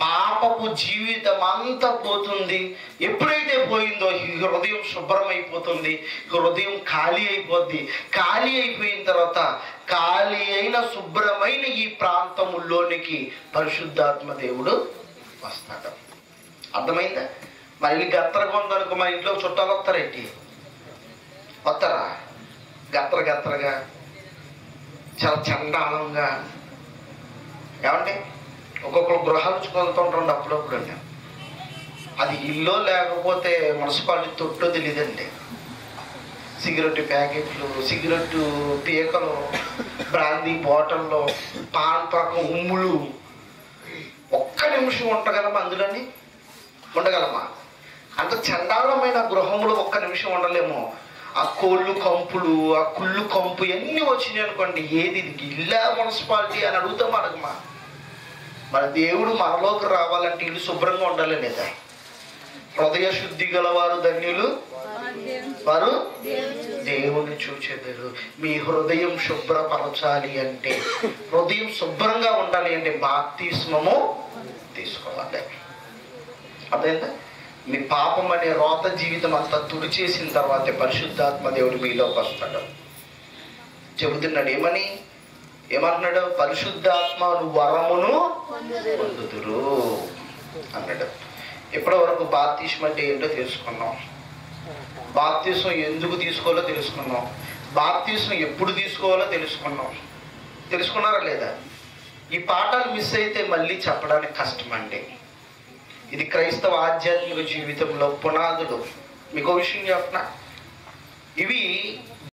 పాపపు జీవితం అంతా పోతుంది ఎప్పుడైతే పోయిందో ఈ హృదయం శుభ్రమైపోతుంది హృదయం ఖాళీ అయిపోద్ది ఖాళీ అయిపోయిన తర్వాత ఖాళీ అయిన శుభ్రమైన ఈ ప్రాంతముల్లోనికి పరిశుద్ధాత్మ దేవుడు వస్తాడు అర్థమైందా మళ్ళీ గత్తరగా ఉందనుకో మా ఇంట్లో చుట్టాలు వస్తారేంటి వస్తారా గత్తర గత్తరగా చాలా చండాలంగా ఏమండి ఒక్కొక్కరు గృహాలు చూసుకుంటుంటారు అప్పుడప్పుడు అండి అది ఇల్లు లేకపోతే మున్సిపాలిటీ తొట్టో తెలియదండి సిగరెట్ ప్యాకెట్లు సిగరెట్ పీకలు బ్రాందీ బాటిల్లో పాన్ పక్కం ఉమ్ములు ఒక్క నిమిషం ఉండగలమా అందులోని ఉండగలమా అంత చండాలమైన గృహంలో ఒక్క నిమిషం ఉండలేము ఆ కోళ్ళు కంపులు ఆ కుళ్ళు కంపు ఇవన్నీ వచ్చినాయి అనుకోండి ఏది ఇది ఇల్లా మున్సిపాలిటీ అని అడుగుతాం అడగమా మన దేవుడు మనలోకి రావాలంటే ఇల్లు శుభ్రంగా ఉండాలి లేదా హృదయ శుద్ధి గలవారు ధన్యులు వారు దేవుని చూచెదరు మీ హృదయం శుభ్రపరచాలి అంటే హృదయం శుభ్రంగా ఉండాలి అంటే బాప్తిస్మము తీసుకోవాలి అర్థమైందా మీ పాపం అనే రోత జీవితం అంతా తుడిచేసిన తర్వాతే పరిశుద్ధాత్మ దేవుడు మీలోకి వస్తాడు చెబుతున్నాడు ఏమని ఏమంటున్నాడు పరిశుద్ధాత్మను వరమును పొందుదురు అన్నాడు ఇప్పటి వరకు బాప్తిష్మ అంటే ఏంటో తెలుసుకున్నాం బాప్తిసం ఎందుకు తీసుకోవాలో తెలుసుకున్నాం బాప్తిసం ఎప్పుడు తీసుకోవాలో తెలుసుకున్నాం తెలుసుకున్నారా లేదా ఈ పాఠాలు మిస్ అయితే మళ్ళీ చెప్పడానికి కష్టమండి ఇది క్రైస్తవ ఆధ్యాత్మిక జీవితంలో పునాదులు మీకు ఒక విషయం చెప్పనా ఇవి